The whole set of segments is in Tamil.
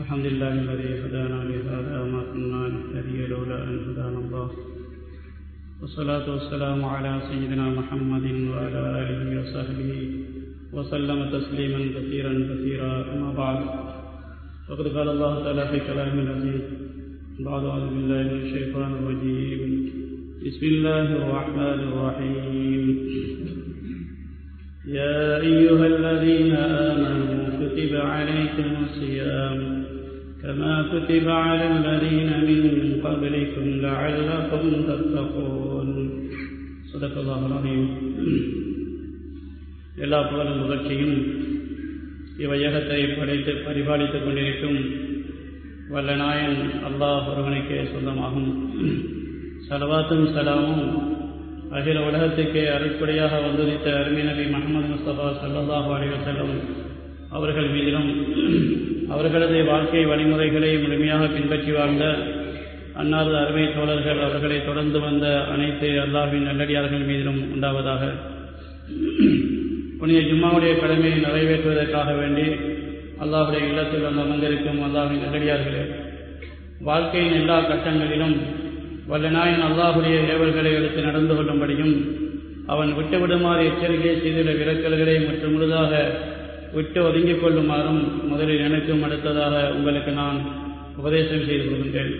الحمد لله الذي هدانا لهذا وما كنا نهتدي لولا أن هدانا الله والصلاة والسلام على سيدنا محمد وعلى آله وصحبه وسلم تسليما كثيرا كثيرا أما بعد فقد قال الله تعالى في كلام العزيز بعد أعوذ بالله من الشيطان الرجيم بسم الله الرحمن الرحيم يا أيها الذين آمنوا كتب عليكم الصيام كما كتب على الذين من قبلكم لعلكم تتقون صدق الله العظيم எல்லா புகழும் புகழ்ச்சியும் இவ்வையகத்தை படைத்து பரிபாலித்துக் கொண்டிருக்கும் வல்ல நாயன் அல்லாஹ் ஒருவனுக்கே சொந்தமாகும் சலவாத்தும் சலாமும் அகில உலகத்துக்கே அரைப்படையாக வந்துதித்த அருமை நபி முகமது முஸ்தபா சல்லாஹூ அலி வசல்லம் அவர்கள் மீதிலும் அவர்களது வாழ்க்கை வழிமுறைகளை முழுமையாக பின்பற்றி வாழ்ந்த அன்னாரது அருமை தோழர்கள் அவர்களை தொடர்ந்து வந்த அனைத்து அல்லாஹின் நல்லடியார்கள் மீதிலும் உண்டாவதாக புனித ஜும்மாவுடைய கடமையை நிறைவேற்றுவதற்காக வேண்டி அல்லாஹுடைய இல்லத்தில் வந்து அமர்ந்திருக்கும் அல்லாஹின் நல்லடியார்களே வாழ்க்கையின் எல்லா கட்டங்களிலும் வல்ல நாயன் அல்லாஹுடைய ஏவல்களை எடுத்து நடந்து கொள்ளும்படியும் அவன் விட்டுவிடுமாறு எச்சரிக்கை செய்துள்ள விலக்கல்களை மற்றும் முழுதாக விட்டு ஒதுங்கிக் கொள்ளுமாறும் முதலில் எனக்கும் அடுத்ததாக உங்களுக்கு நான் உபதேசம் செய்து கொள்கின்றேன்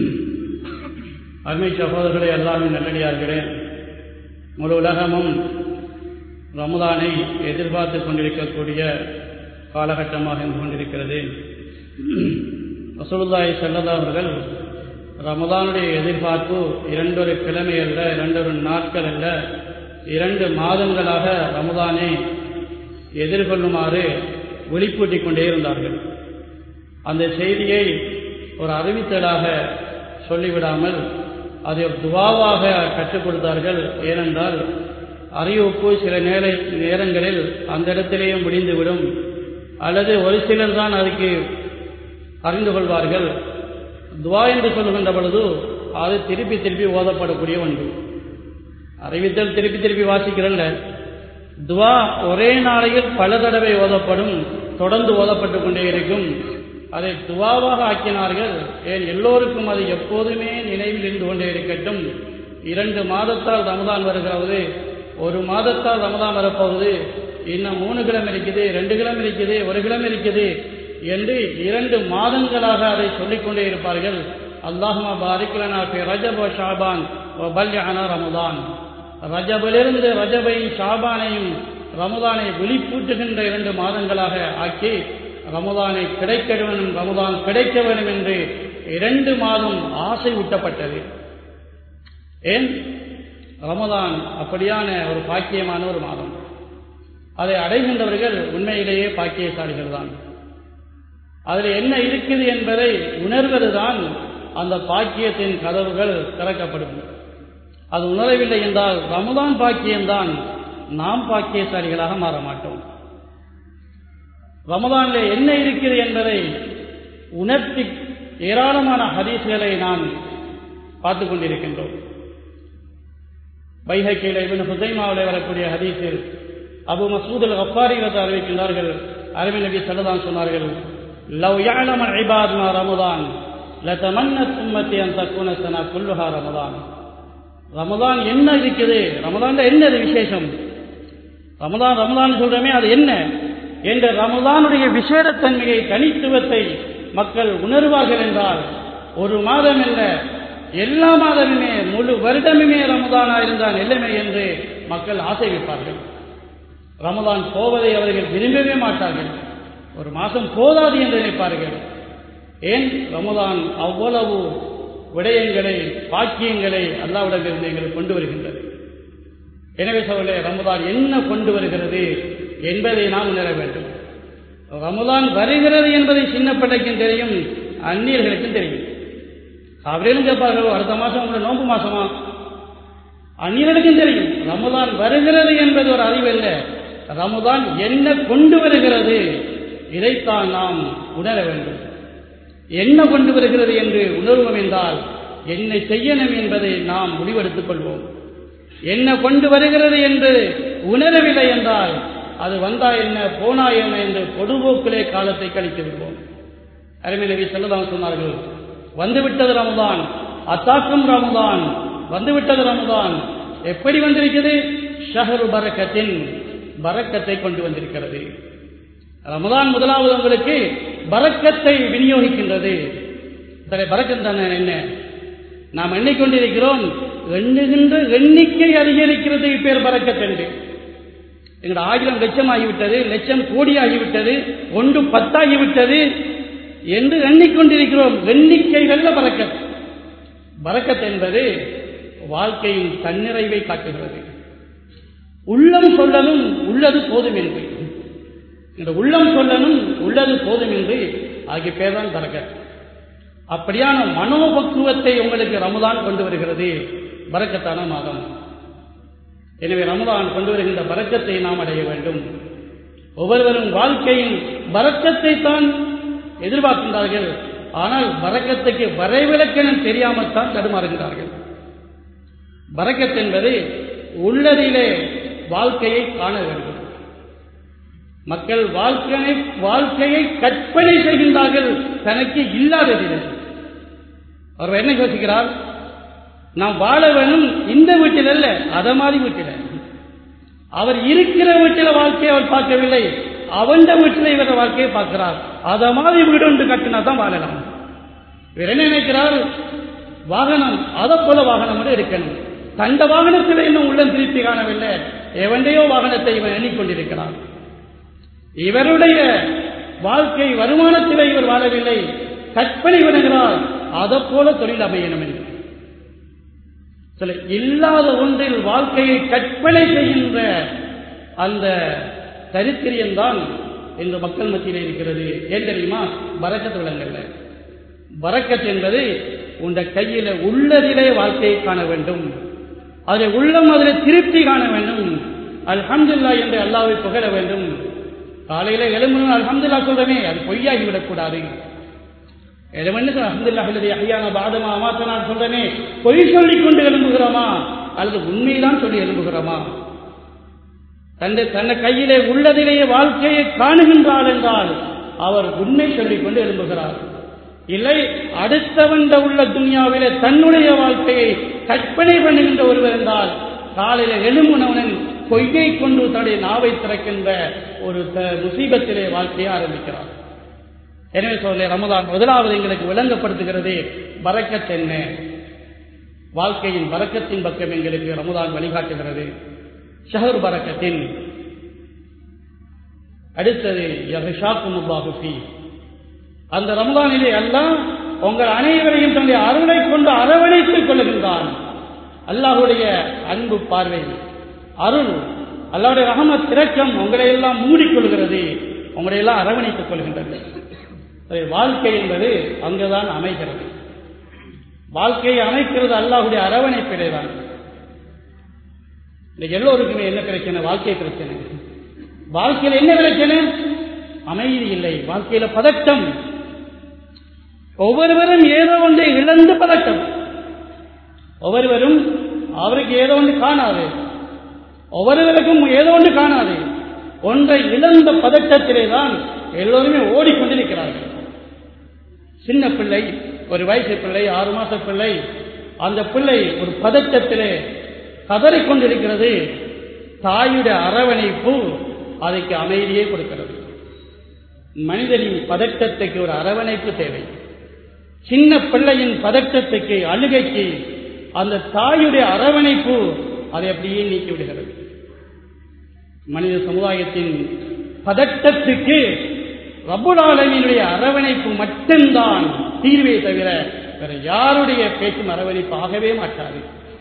அருமை சகோதரர்களை எல்லாமே நல்லடியார்களே முழு உலகமும் ரமதானை எதிர்பார்த்து கொண்டிருக்கக்கூடிய காலகட்டமாக இருந்து கொண்டிருக்கிறது ரசூலுல்லாய் செல்லதா அவர்கள் ரமதானுடைய எதிர்பார்ப்பு இரண்டொரு கிழமை அல்ல இரண்டொரு நாட்கள் அல்ல இரண்டு மாதங்களாக ரமதானை எதிர்கொள்ளுமாறு ஒளிப்பூட்டிக் கொண்டே இருந்தார்கள் அந்த செய்தியை ஒரு அறிவித்தலாக சொல்லிவிடாமல் அதை ஒரு துவாவாக கற்றுக் கொடுத்தார்கள் ஏனென்றால் அறிவிப்பு சில நேர நேரங்களில் அந்த இடத்திலேயே முடிந்துவிடும் அல்லது ஒரு சிலர் தான் அதுக்கு அறிந்து கொள்வார்கள் துவா என்று சொல்லுகின்ற பொழுது அது திருப்பி திருப்பி ஓதப்படக்கூடிய ஒன்று அறிவித்தல் திருப்பி திருப்பி வாசிக்கிறல்ல துவா ஒரே நாளையில் பல தடவை ஓதப்படும் தொடர்ந்து ஓதப்பட்டு கொண்டே இருக்கும் அதை துவாவாக ஆக்கினார்கள் ஏன் எல்லோருக்கும் அது எப்போதுமே நினைவில் இருந்து கொண்டே இருக்கட்டும் இரண்டு மாதத்தால் ரமதான் வருகிறது ஒரு மாதத்தால் ரமதான் வரப்போகுது இன்னும் மூணு கிழமை இருக்குது ரெண்டு கிழமை இருக்குது ஒரு கிழமை இருக்குது என்று இரண்டு மாதங்களாக அதை சொல்லிக்கொண்டே இருப்பார்கள் அல்லாஹுமா பாரிக்லனா பி ரஜப் ஷாபான் பல்யானா ரமதான் ரஜபிலிருந்து ரஜபையும் ஷாபானையும் ரமதானை விழிப்பூட்டுகின்ற இரண்டு மாதங்களாக ஆக்கி ரமதானை கிடைக்க வேண்டும் ரமதான் கிடைக்க வேண்டும் என்று இரண்டு மாதம் ஆசை ஊட்டப்பட்டது ஏன் ரமதான் அப்படியான ஒரு பாக்கியமான ஒரு மாதம் அதை அடைகின்றவர்கள் உண்மையிலேயே பாக்கியசாலிகள் தான் அதில் என்ன இருக்குது என்பதை உணர்வதுதான் அந்த பாக்கியத்தின் கதவுகள் திறக்கப்படும் அது உணரவில்லை என்றால் ரமதான் பாக்கியம்தான் நாம் பாக்கியசாலிகளாக மாற மாட்டோம் ரமதானில் என்ன இருக்கிறது என்பதை உணர்த்தி ஏராளமான ஹதீஸ்களை நாம் பார்த்து கொண்டிருக்கின்றோம் பைஹக்கியில் இவன் ஹுசைமாவில் வரக்கூடிய ஹதீஸில் அபு மசூத் அல் அப்பாரி வந்து அறிவிக்கின்றார்கள் அரவி நபி சல்லதான் சொன்னார்கள் லவ் யாழம ஐபாத்மா ரமதான் லதமன்னத் உம்மத்தி அந்த தக்குன சனா குல்லுஹா ரமதான் ரமதான் என்ன இருக்குது ரமதான் என்னது விசேஷம் ரமதான் ரமதான் சொல்றமே அது என்ன என்ற ரமதானுடைய விசேடத்தன்மையை தனித்துவத்தை மக்கள் உணர்வார்கள் என்றால் ஒரு மாதம் அல்ல எல்லா மாதமுமே முழு வருடமுமே ரமதானா இருந்தால் நிலைமை என்று மக்கள் ஆசை வைப்பார்கள் ரமதான் போவதை அவர்கள் விரும்பவே மாட்டார்கள் ஒரு மாதம் போதாது என்று நினைப்பார்கள் ஏன் ரமதான் அவ்வளவு விடயங்களை பாக்கியங்களை அல்லாவிடமிருந்து எங்களுக்கு கொண்டு வருகின்றது எனவே சொல்ல ரமதான் என்ன கொண்டு வருகிறது என்பதை நாம் உணர வேண்டும் ரமதான் வருகிறது என்பதை சின்ன பிள்ளைக்கும் தெரியும் அந்நியர்களுக்கும் தெரியும் அவர்களும் கேட்பார்கள் அடுத்த மாதம் உங்களை நோன்பு மாசமா அந்நியர்களுக்கும் தெரியும் ரமதான் வருகிறது என்பது ஒரு அறிவு அல்ல ரமதான் என்ன கொண்டு வருகிறது இதைத்தான் நாம் உணர வேண்டும் என்ன கொண்டு வருகிறது என்று உணர்வோம் என்றால் என்ன செய்யணும் என்பதை நாம் முடிவெடுத்துக் கொள்வோம் என்ன கொண்டு வருகிறது என்று உணரவில்லை என்றால் அது வந்தா என்ன போனா என்ன என்று பொதுபோக்கிலே காலத்தை கழித்து விடுவோம் அருமை நபி செல்லலாம் சொன்னார்கள் வந்துவிட்டது ரமதான் அத்தாக்கும் ரமதான் வந்துவிட்டது ரமதான் எப்படி வந்திருக்கிறது ஷஹரு பரக்கத்தின் பரக்கத்தை கொண்டு வந்திருக்கிறது ரமதான் முதலாவது உங்களுக்கு பரக்கத்தை விநியோகிக்கின்றது சரி பரக்கம் தானே என்ன நாம் எண்ணிக்கொண்டிருக்கிறோம் எண்ணுகின்ற எண்ணிக்கை அதிகரிக்கிறது பேர் பரக்கத் என்று எங்களோட ஆயிரம் லட்சம் ஆகிவிட்டது லட்சம் கோடி ஆகிவிட்டது ஒன்று பத்தாகிவிட்டது என்று எண்ணிக்கொண்டிருக்கிறோம் எண்ணிக்கைகள்ல பறக்கத் பறக்கத் என்பது வாழ்க்கையின் தன்னிறைவை காட்டுகிறது உள்ளம் சொல்லணும் உள்ளது போதும் என்று இந்த உள்ளம் சொல்லணும் உள்ளது போதும் என்று ஆகிய பேர் தான் பறக்கத் அப்படியான மனோபக்குவத்தை உங்களுக்கு ரமதான் கொண்டு வருகிறது பறக்கத்தான மாதம் எனவே ரமதான் கொண்டு வருகின்ற பறக்கத்தை நாம் அடைய வேண்டும் ஒவ்வொருவரும் வாழ்க்கையின் பறக்கத்தை தான் எதிர்பார்க்கின்றார்கள் ஆனால் பறக்கத்துக்கு வரைவிலக்கணம் தெரியாமல் தான் தடுமாறுகின்றார்கள் பறக்கத் என்பது உள்ளதிலே வாழ்க்கையை காண வேண்டும் மக்கள் வாழ்க்கையை வாழ்க்கையை கற்பனை செய்கின்றார்கள் தனக்கு இல்லாததில் அவர் என்ன யோசிக்கிறார் நாம் வாழ வேணும் இந்த வீட்டில் அல்ல அத மாதிரி வீட்டில் அவர் இருக்கிற வீட்டில் வாழ்க்கையை அவர் பார்க்கவில்லை அவண்ட வீட்டில் இவர வாழ்க்கையை பார்க்கிறார் அத மாதிரி வீடு ஒன்று கட்டினா தான் வாழலாம் இவர் என்ன நினைக்கிறார் வாகனம் அதை போல வாகனம் கூட இருக்கணும் தந்த வாகனத்தில் இன்னும் உள்ளம் திருப்தி காணவில்லை எவண்டையோ வாகனத்தை இவன் எண்ணிக்கொண்டிருக்கிறான் இவருடைய வாழ்க்கை வருமானத்தில் இவர் வாழவில்லை கற்பனை வருகிறார் அதை போல தொழில் அமையணும் என்று சில இல்லாத ஒன்றில் வாழ்க்கையை கற்பனை செய்கின்ற அந்த தரித்திரியம்தான் இன்று மக்கள் மத்தியில் இருக்கிறது ஏன் தெரியுமா பறக்கத்து விலங்கல்ல பறக்கத் என்பது உண்ட கையில உள்ளதிலே வாழ்க்கையை காண வேண்டும் அதில் உள்ளம் அதில் திருப்தி காண வேண்டும் அல்ஹம்துல்லா என்று அல்லாவை புகழ வேண்டும் காலையில எழும்பணும் அல்ஹம்துல்லா சொல்றமே அது பொய்யாகிவிடக்கூடாது எழுமண்ணு அஹமதுல்லா அல்லது ஐயான பாதமா அமாத்தனா சொல்றமே பொய் சொல்லிக் கொண்டு எழும்புகிறோமா அல்லது உண்மைதான் சொல்லி எழும்புகிறோமா தன்னை தன்னை கையிலே உள்ளதிலேயே வாழ்க்கையை காணுகின்றார் என்றால் அவர் உண்மை சொல்லிக் கொண்டு எழும்புகிறார் இல்லை அடுத்தவண்ட உள்ள துன்யாவிலே தன்னுடைய வாழ்க்கையை கற்பனை பண்ணுகின்ற ஒருவர் என்றால் காலையில எழும்புனவனன் பொய்யை கொண்டு தன்னுடைய நாவை திறக்கின்ற ஒரு முசீபத்திலே வாழ்க்கையை ஆரம்பிக்கிறார் எனவே சொல்ல ரமதான் முதலாவது எங்களுக்கு விளங்கப்படுத்துகிறது பறக்கத் என்ன வாழ்க்கையின் பறக்கத்தின் பக்கம் எங்களுக்கு ரமதான் வழிகாட்டுகிறது ஷஹர் பறக்கத்தின் அடுத்தது யஹாக்குமுல்லாஹுஃபி அந்த ரமதானிலே எல்லாம் உங்கள் அனைவரையும் தன்னுடைய அருளை கொண்டு அரவணைத்துக் கொள்ளுகின்றான் அல்லாஹுடைய அன்பு பார்வை அருள் அல்லாவுடைய ரகமத் திறக்கம் உங்களை எல்லாம் மூடிக்கொள்கிறது உங்களை எல்லாம் அரவணைத்துக் கொள்கின்றது வாழ்க்கை என்பது அங்குதான் அமைகிறது வாழ்க்கையை அமைக்கிறது அல்லாஹுடைய அரவணைப்பிலே தான் இன்னைக்கு எல்லோருக்குமே என்ன பிரச்சனை வாழ்க்கை பிரச்சனை வாழ்க்கையில் என்ன பிரச்சனை அமைதி இல்லை வாழ்க்கையில பதட்டம் ஒவ்வொருவரும் ஏதோ ஒன்றை இழந்து பதட்டம் ஒவ்வொருவரும் அவருக்கு ஏதோ ஒன்று காணாது ஒவ்வொருவருக்கும் ஏதோ ஒன்று காணாது ஒன்றை இழந்த பதட்டத்திலே தான் எல்லோருமே ஓடிக்கொண்டிருக்கிறார்கள் சின்ன பிள்ளை ஒரு வயசு பிள்ளை ஆறு மாச பிள்ளை அந்த பிள்ளை ஒரு பதட்டத்திலே கதறிக்கொண்டிருக்கிறது தாயுடைய அரவணைப்பு அதுக்கு அமைதியே கொடுக்கிறது மனிதனின் பதட்டத்துக்கு ஒரு அரவணைப்பு தேவை சின்ன பிள்ளையின் பதட்டத்துக்கு அழுகைக்கு அந்த தாயுடைய அரவணைப்பு அதை அப்படியே நீக்கி விடுகிறது மனித சமுதாயத்தின் பதட்டத்துக்கு ரபுலாலமினுடைய அரவணைப்பு மட்டும்தான் தீர்வே தவிர வேற யாருடைய பேச்சும் அரவணைப்பு ஆகவே மாட்டாது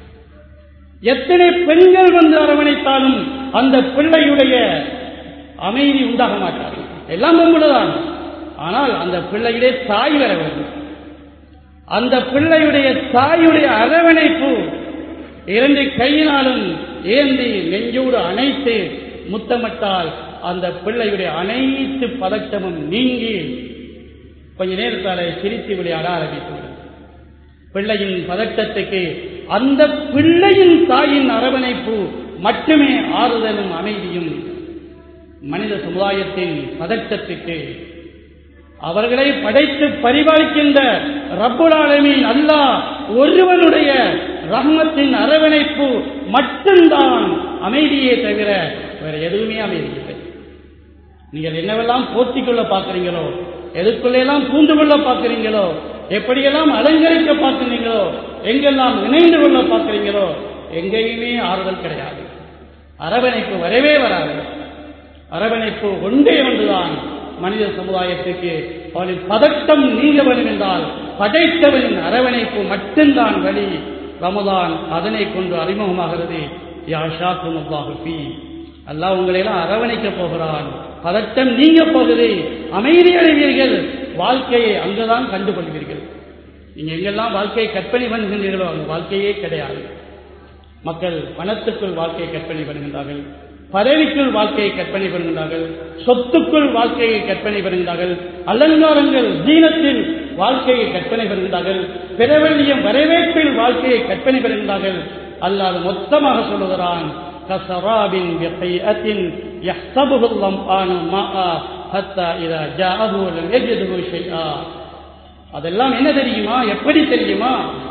எத்தனை பெண்கள் வந்து அரவணைத்தாலும் அந்த பிள்ளையுடைய அமைதி உண்டாக மாட்டாது எல்லாம் பொம்புலதான் ஆனால் அந்த பிள்ளையிலே தாய் வர வேண்டும் அந்த பிள்ளையுடைய தாயுடைய அரவணைப்பு இரண்டு கையினாலும் ஏந்தி நெஞ்சோடு அணைத்து முத்தமிட்டால் அந்த பிள்ளையுடைய அனைத்து பதட்டமும் நீங்கி கொஞ்ச நேரத்தால சிரித்து விளையாட ஆரம்பித்துவிடும் பிள்ளையின் பதட்டத்துக்கு அந்த பிள்ளையின் தாயின் அரவணைப்பு மட்டுமே ஆறுதலும் அமைதியும் மனித சமுதாயத்தின் பதட்டத்துக்கு அவர்களை படைத்து பரிபாலிக்கின்ற ரப்புல் ஆலமீன் அல்லாஹ் ஒருவனுடைய ரஹ்மத்தின் அரவணைப்பு மட்டும்தான் அமைதியே தவிர வேற எதுவுமே அமைதி இல்லை நீங்கள் என்னவெல்லாம் போர்த்திக் கொள்ள பார்க்கிறீங்களோ எதுக்குள்ளெல்லாம் பூந்து கொள்ள பார்க்கிறீங்களோ எப்படியெல்லாம் அலங்கரிக்க பார்க்கிறீங்களோ எங்கெல்லாம் இணைந்து கொள்ள பார்க்கிறீங்களோ எங்கேயுமே ஆறுதல் கிடையாது அரவணைப்பு வரவே வராது அரவணைப்பு ஒன்றே ஒன்றுதான் மனித சமுதாயத்துக்கு அவனின் பதட்டம் நீங்க வேண்டும் என்றால் படைத்தவனின் அரவணைப்பு மட்டும்தான் வழி ரமதான் அதனை கொண்டு அறிமுகமாகிறது யா ஷாக்கும் அல்லாஹு அல்லாஹ் உங்களை எல்லாம் அரவணைக்க போகிறான் பதட்டம் நீங்க போகுது அமைதி அடைவீர்கள் வாழ்க்கையை அங்குதான் கண்டுகொள்வீர்கள் நீங்க எங்கெல்லாம் வாழ்க்கையை கற்பனை பண்ணுகின்றீர்களோ அங்கு வாழ்க்கையே கிடையாது மக்கள் பணத்துக்குள் வாழ்க்கையை கற்பனை பண்ணுகின்றார்கள் பதவிக்குள் வாழ்க்கையை கற்பனை பண்ணுகின்றார்கள் சொத்துக்குள் வாழ்க்கையை கற்பனை பண்ணுகின்றார்கள் அலங்காரங்கள் ஜீனத்தில் வாழ்க்கையை கற்பனை பண்ணுகின்றார்கள் பிரபல்யம் வரவேற்பில் வாழ்க்கையை கற்பனை பண்ணுகின்றார்கள் அல்லாது மொத்தமாக சொல்லுகிறான் கசராபின் بقيئة يحسبه الظمآن ماء حتى إذا جاءه لم يجده شيئا அதெல்லாம் என்ன தெரியுமா எப்படி தெரியுமா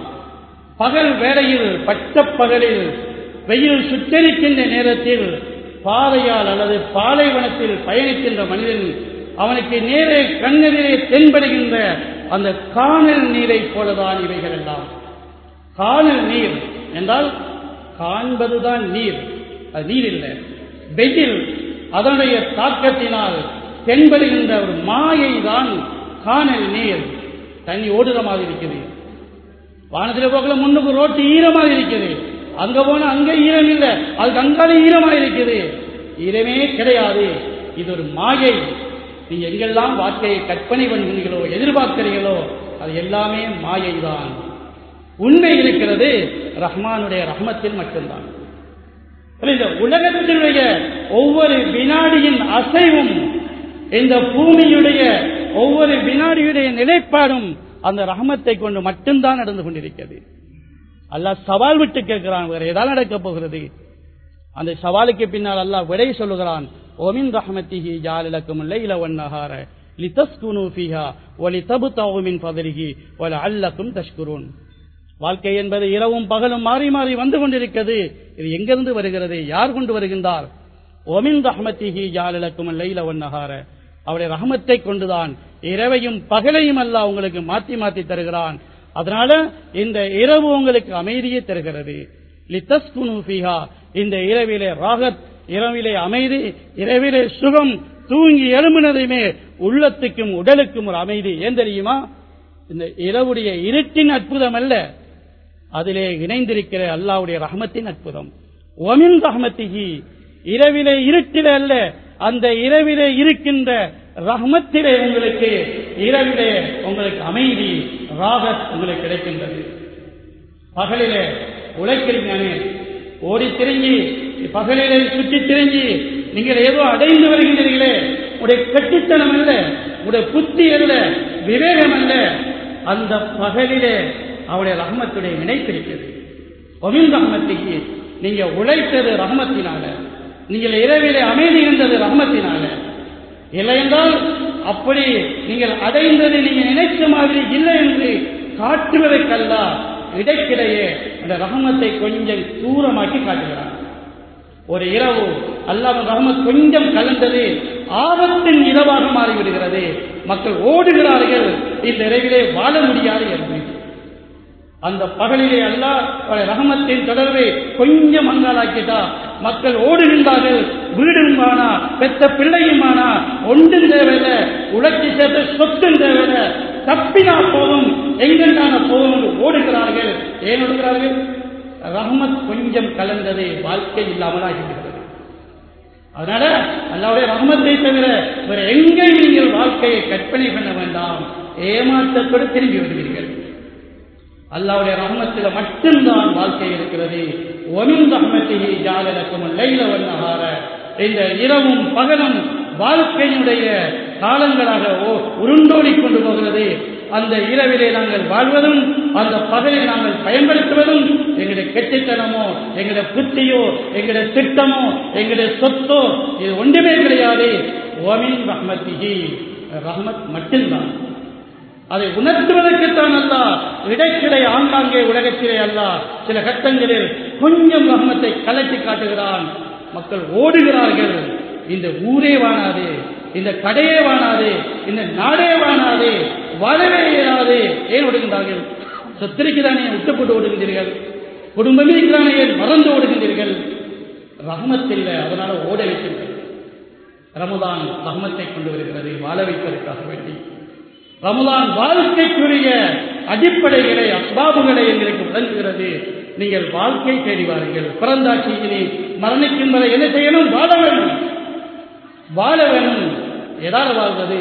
பகல் வேளையில் பட்ட பகலில் வெயில் சுட்டரிக்கின்ற நேரத்தில் பாதையால் அல்லது பாலைவனத்தில் பயணிக்கின்ற மனிதன் அவனுக்கு நேரே கண்ணெதிரே தென்படுகின்ற அந்த காணல் நீரை போலதான் இவைகள் எல்லாம் காணல் நீர் என்றால் காண்பதுதான் நீர் அது நீர் இல்லை வெயில் அதனுடைய தாக்கத்தினால் தென்படுகின்ற ஒரு மாயை தான் காணல் நீர் தண்ணி ஓடுற மாதிரி இருக்குது வானத்தில் போகல முன்னுக்கு ரோட்டு ஈரமாக இருக்குது அங்க போனா அங்க ஈரம் இல்லை அதுக்கு அங்காலே ஈரமாக இருக்குது ஈரமே கிடையாது இது ஒரு மாயை நீ எங்கெல்லாம் வாழ்க்கையை கற்பனை பண்ணுகிறீர்களோ எதிர்பார்க்கிறீர்களோ அது எல்லாமே மாயை தான் உண்மை இருக்கிறது ரஹ்மானுடைய ரஹ்மத்தில் மட்டும்தான் இந்த உலகத்தினுடைய ஒவ்வொரு வினாடியின் அசைவும் இந்த பூமியுடைய ஒவ்வொரு வினாடியுடைய நிலைப்பாடும் அந்த ரஹமத்தை கொண்டு மட்டும்தான் நடந்து கொண்டிருக்கிறது அல்லாஹ் சவால் விட்டு கேட்கிறான் வேற ஏதாவது நடக்கப் போகிறது அந்த சவாலுக்கு பின்னால் அல்லாஹ் விடை சொல்லுகிறான் ஒமின் ரஹமத்திஹி ஜாலிலக்கும் லைல வன்னஹார லிதஸ்குனு ஃபீஹா வலிதபுதவு மின் ஃபதலிஹி வலஅல்லக்கும் தஷ்குரூன் வாழ்க்கை என்பது இரவும் பகலும் மாறி மாறி வந்து கொண்டிருக்கிறது இது எங்கிருந்து வருகிறது யார் கொண்டு வருகின்றார் ஒமின் ரஹமத்திஹி ஜாலிலக்கும் லைல வன்னஹார அவருடைய ரஹமத்தை கொண்டுதான் இரவையும் பகலையும் அல்ல உங்களுக்கு மாத்தி மாத்தி தருகிறான் அதனால இந்த இரவு உங்களுக்கு அமைதியை தருகிறது லித்தஸ்குனு ஃபீஹா இந்த இரவிலே ராகத் இரவிலே அமைதி இரவிலே சுகம் தூங்கி எழும்பினதையுமே உள்ளத்துக்கும் உடலுக்கும் ஒரு அமைதி ஏன் தெரியுமா இந்த இரவுடைய இருட்டின் அற்புதம் அல்ல அதிலே இணைந்திருக்கிற அல்லாவுடைய ரஹமத்தின் அற்புதம் ஒமின் ரஹமத்திகி இரவிலே இருட்டிலே அல்ல அந்த இரவிலே இருக்கின்ற ரஹமத்திலே உங்களுக்கு இரவிலே உங்களுக்கு அமைதி ராகத் உங்களுக்கு கிடைக்கின்றது பகலிலே உழைக்கிறீங்களே ஓடி திரிஞ்சி பகலிலே சுற்றி திரிஞ்சி நீங்கள் ஏதோ அடைந்து வருகின்றீர்களே உடைய கட்டித்தனம் அல்ல உடைய புத்தி அல்ல விவேகம் அல்ல அந்த பகலிலே அவருடைய ரஹமத்துடைய நினைத்திருக்கிறது ஒமின் ரஹமத்திக்கு நீங்க உழைத்தது ரஹமத்தினால நீங்கள் இரவிலே அமைதி இருந்தது ரஹமத்தினால இல்லை என்றால் அப்படி நீங்கள் அடைந்தது நீங்க நினைத்த மாதிரி இல்லை என்று காட்டுவதற்கல்ல இடைக்கிடையே அந்த ரஹமத்தை கொஞ்சம் தூரமாக்கி காட்டுகிறார் ஒரு இரவு அல்லாம ரஹமத் கொஞ்சம் கலந்தது ஆபத்தின் இரவாக மாறிவிடுகிறது மக்கள் ஓடுகிறார்கள் இந்த இரவிலே வாழ முடியாது என்று அந்த பகலிலே அல்ல ரஹமத்தின் தொடர்பை கொஞ்சம் மங்காலாக்கிட்டா மக்கள் ஓடுகின்றார்கள் வீடுமானா பெத்த பிள்ளையுமானா ஒன்றும் தேவையில்லை உழைச்சி சேர்த்த சொத்தும் தேவையில்லை தப்பினா போதும் எங்கெல்லான போதும் என்று ஓடுகிறார்கள் ஏன் ஓடுகிறார்கள் ரஹமத் கொஞ்சம் கலந்தது வாழ்க்கை இல்லாமல் ஆகிவிடுகிறது அதனால அல்லாவுடைய ரஹமத்தை தவிர வேற எங்கேயும் நீங்கள் வாழ்க்கையை கற்பனை பண்ண வேண்டாம் ஏமாற்றத்தோடு திரும்பி விடுவீர்கள் அல்லாவுடைய ரஹமத்தில மட்டும்தான் வாழ்க்கை இருக்கிறது ஒமின் ரஹமத்திஹி ஜாலலக்கும் லைல வண்ணஹார இந்த இரவும் பகலும் வாழ்க்கையினுடைய காலங்களாக உருண்டோடிக் கொண்டு போகிறது அந்த இரவிலே நாங்கள் வாழ்வதும் அந்த பகலில் நாங்கள் பயன்படுத்துவதும் எங்களுடைய கெட்டித்தனமோ எங்களுடைய புத்தியோ எங்களுடைய திட்டமோ எங்களுடைய சொத்தோ இது ஒன்றுமே கிடையாது ஓமின் ரஹ்மத்திஹி ரஹமத் மட்டும்தான் அதை உணர்த்துவதற்குத்தான் அல்ல இடைக்கிடை ஆங்காங்கே உலகத்திலே அல்ல சில கட்டங்களில் கொஞ்சம் ரஹமத்தை கலட்டி காட்டுகிறான் மக்கள் ஓடுகிறார்கள் இந்த ஊரே வாணாது இந்த கடையே வாணாது இந்த நாடே வாணாது வாழவே இயலாது ஏன் ஓடுகின்றார்கள் சொத்திருக்குதானே விட்டு போட்டு ஓடுகின்றீர்கள் குடும்பமே இருக்கிறானே ஏன் மறந்து ஓடுகின்றீர்கள் ரஹமத்தில்லை அதனால ஓட வைக்கின்றீர்கள் ரமதான் ரஹமத்தை கொண்டு வருகிறது வாழ வைப்பதற்காக வேண்டி ரமதான் வாழ்க்கைக்குரிய அடிப்படைகளை அஸ்பாபுகளை எங்களுக்கு விளங்குகிறது நீங்கள் வாழ்க்கை தேடி வாருங்கள் பிறந்தாட்சியிலே மரணிக்கும் வரை என்ன செய்யணும் வாழ வேண்டும் வாழ வேணும் எதால வாழ்வது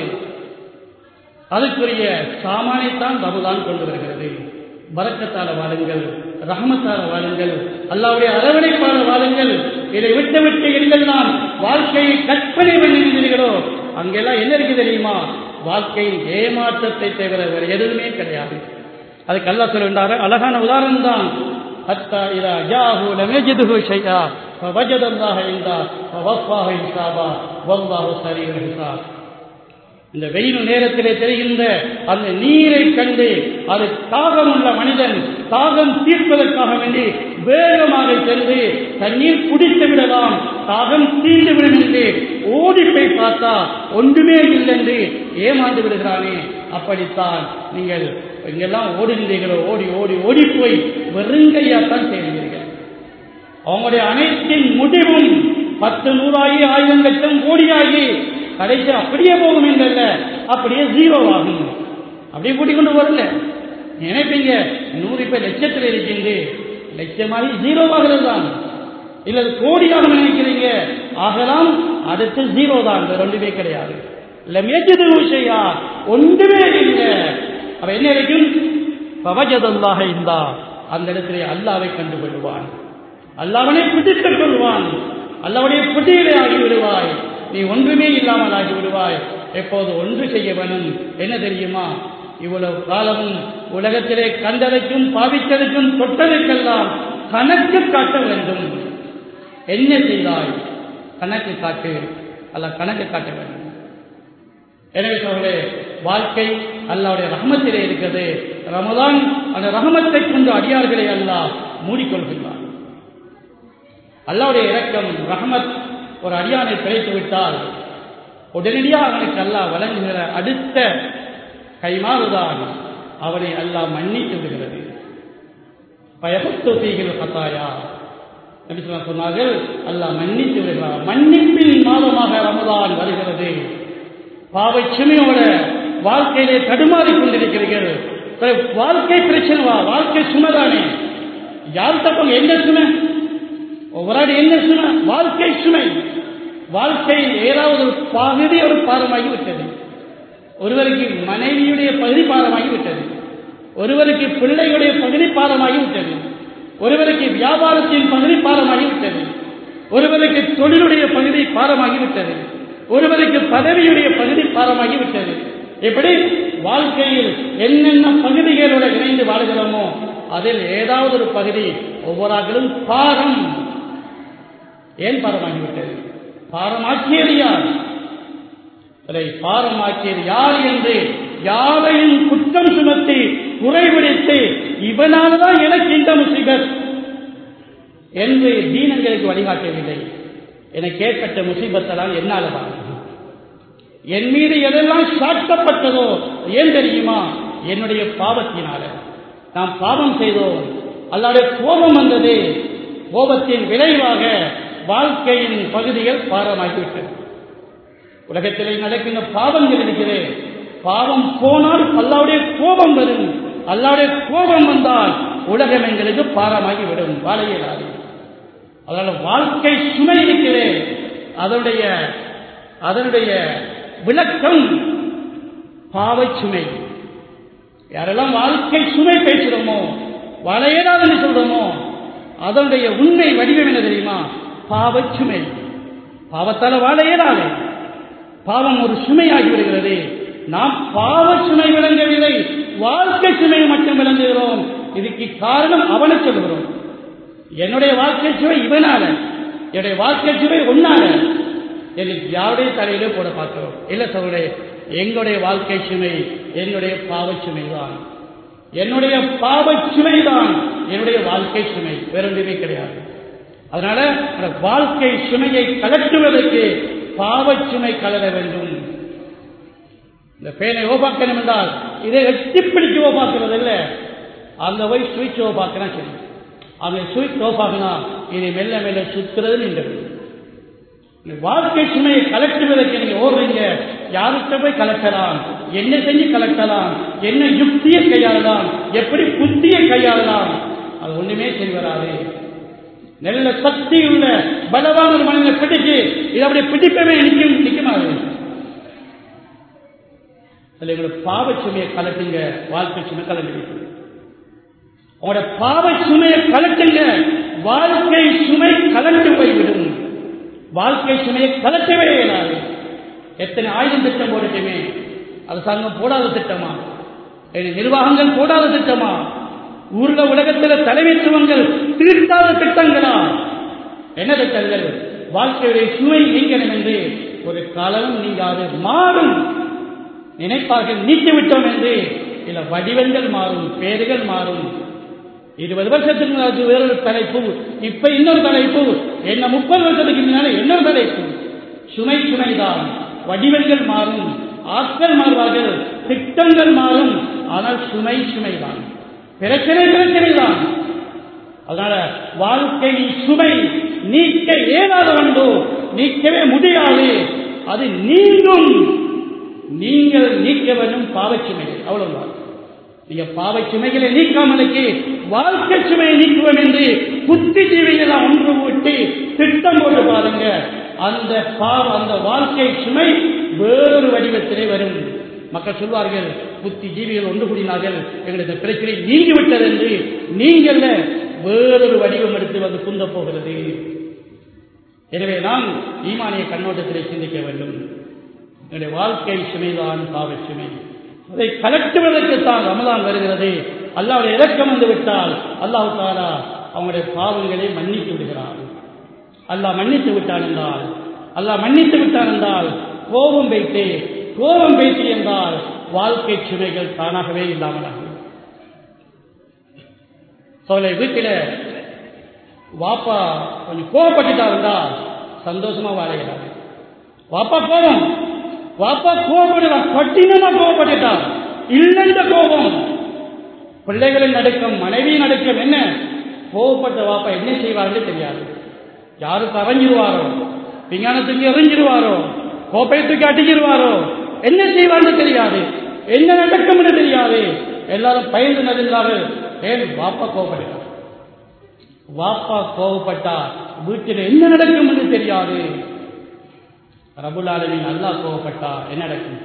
அதுக்குரிய சாமானைத்தான் ரமதான் கொண்டு வருகிறது பறக்கத்தால வாழுங்கள் ரஹமத்தால வாழுங்கள் அல்லாவுடைய அரவணைப்பால வாழுங்கள் இதை விட்டு விட்டு எங்கெல்லாம் வாழ்க்கையை கற்பனை பண்ணியிருந்தீர்களோ அங்கெல்லாம் என்ன இருக்கு தெரியுமா வாழ்க்கையில் ஏமாற்றத்தை தவிர வேறு எதுவுமே கிடையாது அதுக்கு அல்லா சொல்லுகின்றாரு அழகான உதாரணம் தான் حتى إذا جاءه لم يجده شيئا فوجد الله عنده فوفاه حسابا والله سريع الحساب இந்த வெயில் நேரத்திலே தெரிகின்ற அந்த நீரை கண்டு அது தாகம் உள்ள மனிதன் தாகம் தீர்ப்பதற்காக வேண்டி வேகமாக சென்று தண்ணீர் குடித்து விடலாம் தாகம் தீர்ந்து விடும் என்று ஓடி போய் பார்த்தா ஒன்றுமே இல்லை என்று ஏமாந்து விடுகிறானே அப்படித்தான் நீங்கள் எங்கெல்லாம் ஓடுகின்றீர்களோ ஓடி ஓடி ஓடி போய் வெறுங்கையாத்தான் செய்கிறீர்கள் அவங்களுடைய அனைத்தின் முடிவும் பத்து நூறாகி ஆயிரம் லட்சம் கோடியாகி கடைசி அப்படியே போகும் என்றல்ல அப்படியே ஜீரோ ஆகும் அப்படியே கூட்டிக் கொண்டு வரல நினைப்பீங்க நூறு பேர் லட்சத்தில் இருக்கின்ற லட்சமாகி ஜீரோ ஆகிறது தான் இல்ல கோடியாக நினைக்கிறீங்க ஆகலாம் அடுத்து ஜீரோ தான் ரெண்டுமே கிடையாது இல்ல மேய்ச்சது விஷயா ஒன்றுமே இல்லை அவ என்ன இருக்கும் பவஜதல்லாக இருந்தா அந்த இடத்திலே அல்லாவை கண்டுகொள்வான் அல்லாவனை பிடித்துக் கொள்வான் அல்லாவுடைய பிடியிலே ஆகி விடுவாய் நீ ஒன்றுமே இல்லாமல் ஆகி விடுவாய் எப்போது ஒன்று செய்ய வேணும் என்ன தெரியுமா இவ்வளவு காலமும் உலகத்திலே கண்டதற்கும் பாவித்ததற்கும் தொட்டதற்கெல்லாம் கணக்கு காட்ட வேண்டும் என்ன செய்தாய் கணக்கு காட்டு அல்ல கணக்கு காட்ட வேண்டும் எனவே சொல்லே வாழ்க்கை அல்லாவுடைய ரஹமத்திலே இருக்கிறது ரமதான் அந்த ரஹமத்தை கொண்டு அடியார்களை அல்லாஹ் மூடிக்கொள்கின்றான் அல்லாவுடைய இரக்கம் ரஹமத் ஒரு அடியானை பிழைத்து விட்டால் உடனடியாக அவனுக்கு அல்லாஹ் வழங்குகிற அடுத்த கைமாறுதான் அவனை அல்லாஹ் மன்னித்து விடுகிறது பயபத்து தீகிற கத்தாயா சொன்னார்கள் அல்லாஹ் மன்னித்து விடுகிறார் மன்னிப்பின் மாதமாக ரமதான் வருகிறது பாவை சுமையோட வாழ்க்கையிலே தடுமாறிக் கொண்டிருக்கிறீர்கள் வாழ்க்கை பிரச்சனை வா வாழ்க்கை சுமைதானே யார் தப்பம் என்ன சுமை ஒவ்வொரு என்ன சுமை வாழ்க்கை சுமை வாழ்க்கையில் ஏதாவது ஒரு பகுதி ஒரு பாரமாகி விட்டது ஒருவருக்கு மனைவியுடைய பகுதி பாரமாகி விட்டது ஒருவருக்கு பிள்ளைகளுடைய பகுதி பாரமாகி விட்டது ஒருவருக்கு வியாபாரத்தின் பகுதி பாரமாகி விட்டது ஒருவருக்கு தொழிலுடைய பகுதி பாரமாகி விட்டது ஒருவருக்கு பதவியுடைய பகுதி பாரமாகி விட்டது இப்படி வாழ்க்கையில் என்னென்ன பகுதிகளோட இணைந்து வாழ்கிறோமோ அதில் ஏதாவது ஒரு பகுதி ஒவ்வொருவர்களும் பாரம் ஏன் பாரமாகிவிட்டது பாரமாக்கியது யார் அதை பாரமாக்கியது யார் என்று யாரையும் குற்றம் சுமத்தி குறைபிடித்து இவனால்தான் எனக்கு இந்த முசிபத் என்று தீனங்களுக்கு வழிகாட்டவில்லை எனக்கு ஏற்பட்ட முசிபத்தெல்லாம் என்னாலதான் என் மீது எதெல்லாம் சாட்டப்பட்டதோ ஏன் தெரியுமா என்னுடைய பாவத்தினால நாம் பாவம் செய்தோம் அல்லாடைய கோபம் வந்தது கோபத்தின் விளைவாக வாழ்க்கையின் பகுதிகள் பாரமாகிவிட்டது உலகத்திலே நடக்கின்ற பாவங்கள் இருக்கிறது பாவம் போனால் அல்லாவுடைய கோபம் வரும் அல்லாவுடைய கோபம் வந்தால் உலகம் எங்களுக்கு பாரமாகி விடும் வாழ இயலாது அதனால வாழ்க்கை சுமை இருக்கிறது அதனுடைய அதனுடைய விளக்கம் பாவை சுமை யாரெல்லாம் வாழ்க்கை சுமை பேசுறோமோ வாழ இயலாதுன்னு சொல்றோமோ அதனுடைய உண்மை வடிவம் என்ன தெரியுமா பாவ சுமை பாவத்தால வாழ இயலாது பாவம் ஒரு சுமையாகி விடுகிறது நாம் பாவ சுமை விளங்கவில்லை வாழ்க்கை சுமை மட்டும் விளங்குகிறோம் இதுக்கு காரணம் அவனை சொல்கிறோம் என்னுடைய வாழ்க்கை சுவை இவனால என்னுடைய வாழ்க்கை சுவை ஒன்னால எனக்கு யாருடைய தலையிலே போட பார்க்கிறோம் இல்ல சொல்றே எங்களுடைய வாழ்க்கை சுமை என்னுடைய பாவச் சுமை தான் என்னுடைய பாவச் சுமை தான் என்னுடைய வாழ்க்கை சுமை வேறொன்றுமே கிடையாது அதனால அந்த வாழ்க்கை சுமையை கலட்டுவதற்கு பாவச் சுமை கலர வேண்டும் இந்த பேனை ஓபாக்கணும் என்றால் இதை எட்டி பிடிச்சு ஓபாக்குறது இல்லை அங்க போய் சுவிட்ச் ஓபாக்கினா சரி அங்க சுவிட்ச் ஓபாக்கினா இதை மெல்ல மெல்ல சுத்துறது நின்றது இந்த வாழ்க்கை சுமையை கலட்டுவதற்கு நீங்க ஓடுறீங்க யார்கிட்ட போய் கலக்கலாம் என்ன செஞ்சு கலக்கலாம் என்ன யுக்தியை கையாளலாம் எப்படி புத்தியை கையாளலாம் அது ஒண்ணுமே சரி வராது நல்ல சக்தி உள்ள பலவான ஒரு மனிதனை பிடிச்சு இது அப்படி பிடிப்பவே நிற்கும் நிற்குமாது அதில் எங்களோட பாவ சுமையை கலட்டுங்க வாழ்க்கை சுமை கலந்து உங்களோட பாவ சுமையை கலட்டுங்க வாழ்க்கை சுமை கலண்டு போய்விடும் வாழ்க்கை சுமையை கலட்டவே இயலாது எத்தனை ஆயுதம் திட்டம் போடட்டுமே அரசாங்கம் போடாத திட்டமா நிர்வாகங்கள் போடாத திட்டமா ஊர்ல உலகத்தில் தலைமைத்துவங்கள் திருத்தாத திட்டங்களா என்ன திட்டங்கள் வாழ்க்கையுடைய சுமை நீங்கணும் என்று ஒரு காலம் நீங்காது மாறும் நினைப்பார்கள் நீக்கிவிட்டோம் என்று சில வடிவங்கள் மாறும் பேர்கள் மாறும் இருபது வருஷத்துக்கு முன்னாடி வேறொரு தலைப்பு இப்ப இன்னொரு தலைப்பு என்ன முப்பது வருஷத்துக்கு முன்னால இன்னொரு தலைப்பு சுமை சுமைதான் வடிவங்கள் மாறும் ஆட்கள் மாறுவார்கள் திட்டங்கள் மாறும் ஆனால் சுமை சுமைதான் பிரச்சனை பிரச்சனை தான் அதனால வாழ்க்கை சுமை நீக்க இயலாத ஒன்றோ நீக்கவே முடியாது அது நீங்கும் நீங்கள் நீக்க வேண்டும் பாவச்சுமை அவ்வளவுதான் நீங்க பாவை சுமைகளை நீக்காமலுக்கு வாழ்க்கை சுமையை நீக்குவோம் என்று புத்திஜீவிகளை ஒன்று ஊட்டி திட்டம் போட்டு பாருங்க அந்த பாவ அந்த வாழ்க்கை சுமை வேறொரு வடிவத்திலே வரும் மக்கள் சொல்வார்கள் புத்தி ஜீவிகள் ஒன்று கூடினார்கள் எங்களது பிரச்சனை நீங்கிவிட்டது என்று நீங்கள்ல வேறொரு வடிவம் எடுத்து வந்து குந்த போகிறது எனவே நாம் ஈமானிய கண்ணோட்டத்திலே சிந்திக்க வேண்டும் என்னுடைய வாழ்க்கை சுமைதான் பாவை சுமை அதை கலட்டுவதற்குத்தான் ரமதான் வருகிறது அல்லாவுடைய இறக்கம் வந்து விட்டால் அல்லாஹு தாரா அவங்களுடைய பாவங்களை மன்னித்து விடுகிறார் அல்லாஹ் மன்னித்து விட்டான் என்றால் அல்லாஹ் மன்னித்து விட்டான் என்றால் கோபம் வைத்து கோபம் வைத்து என்றால் வாழ்க்கை சுமைகள் தானாகவே இல்லாமலாகும் சோலை வீட்டில் வாப்பா கொஞ்சம் கோவப்பட்டுட்டா இருந்தா சந்தோஷமா வாழைகிறாங்க வாப்பா கோபம் வாப்பா கோபப்படுறான் கட்டினமா கோபப்பட்டுட்டான் இல்லைன்ற கோபம் பிள்ளைகளின் நடுக்கம் மனைவியின் நடுக்கம் என்ன கோபப்பட்ட வாப்பா என்ன செய்வார்கள் தெரியாது யாருக்கு அரைஞ்சிருவாரோ விஞ்ஞானத்துக்கு எறிஞ்சிருவாரோ கோப்பையத்துக்கு அடிச்சிருவாரோ என்ன செய்வார்னு தெரியாது என்ன நடக்கும் என்று தெரியாது எல்லாரும் பயந்து நடுங்கிறார்கள் ஏன் வாப்பா கோபப்பட்டார் வாப்பா கோபப்பட்டா வீட்டில் என்ன நடக்கும் என்று தெரியாது ரபுலாலமின் அல்லாஹ் கோபப்பட்டா என்ன நடக்கும்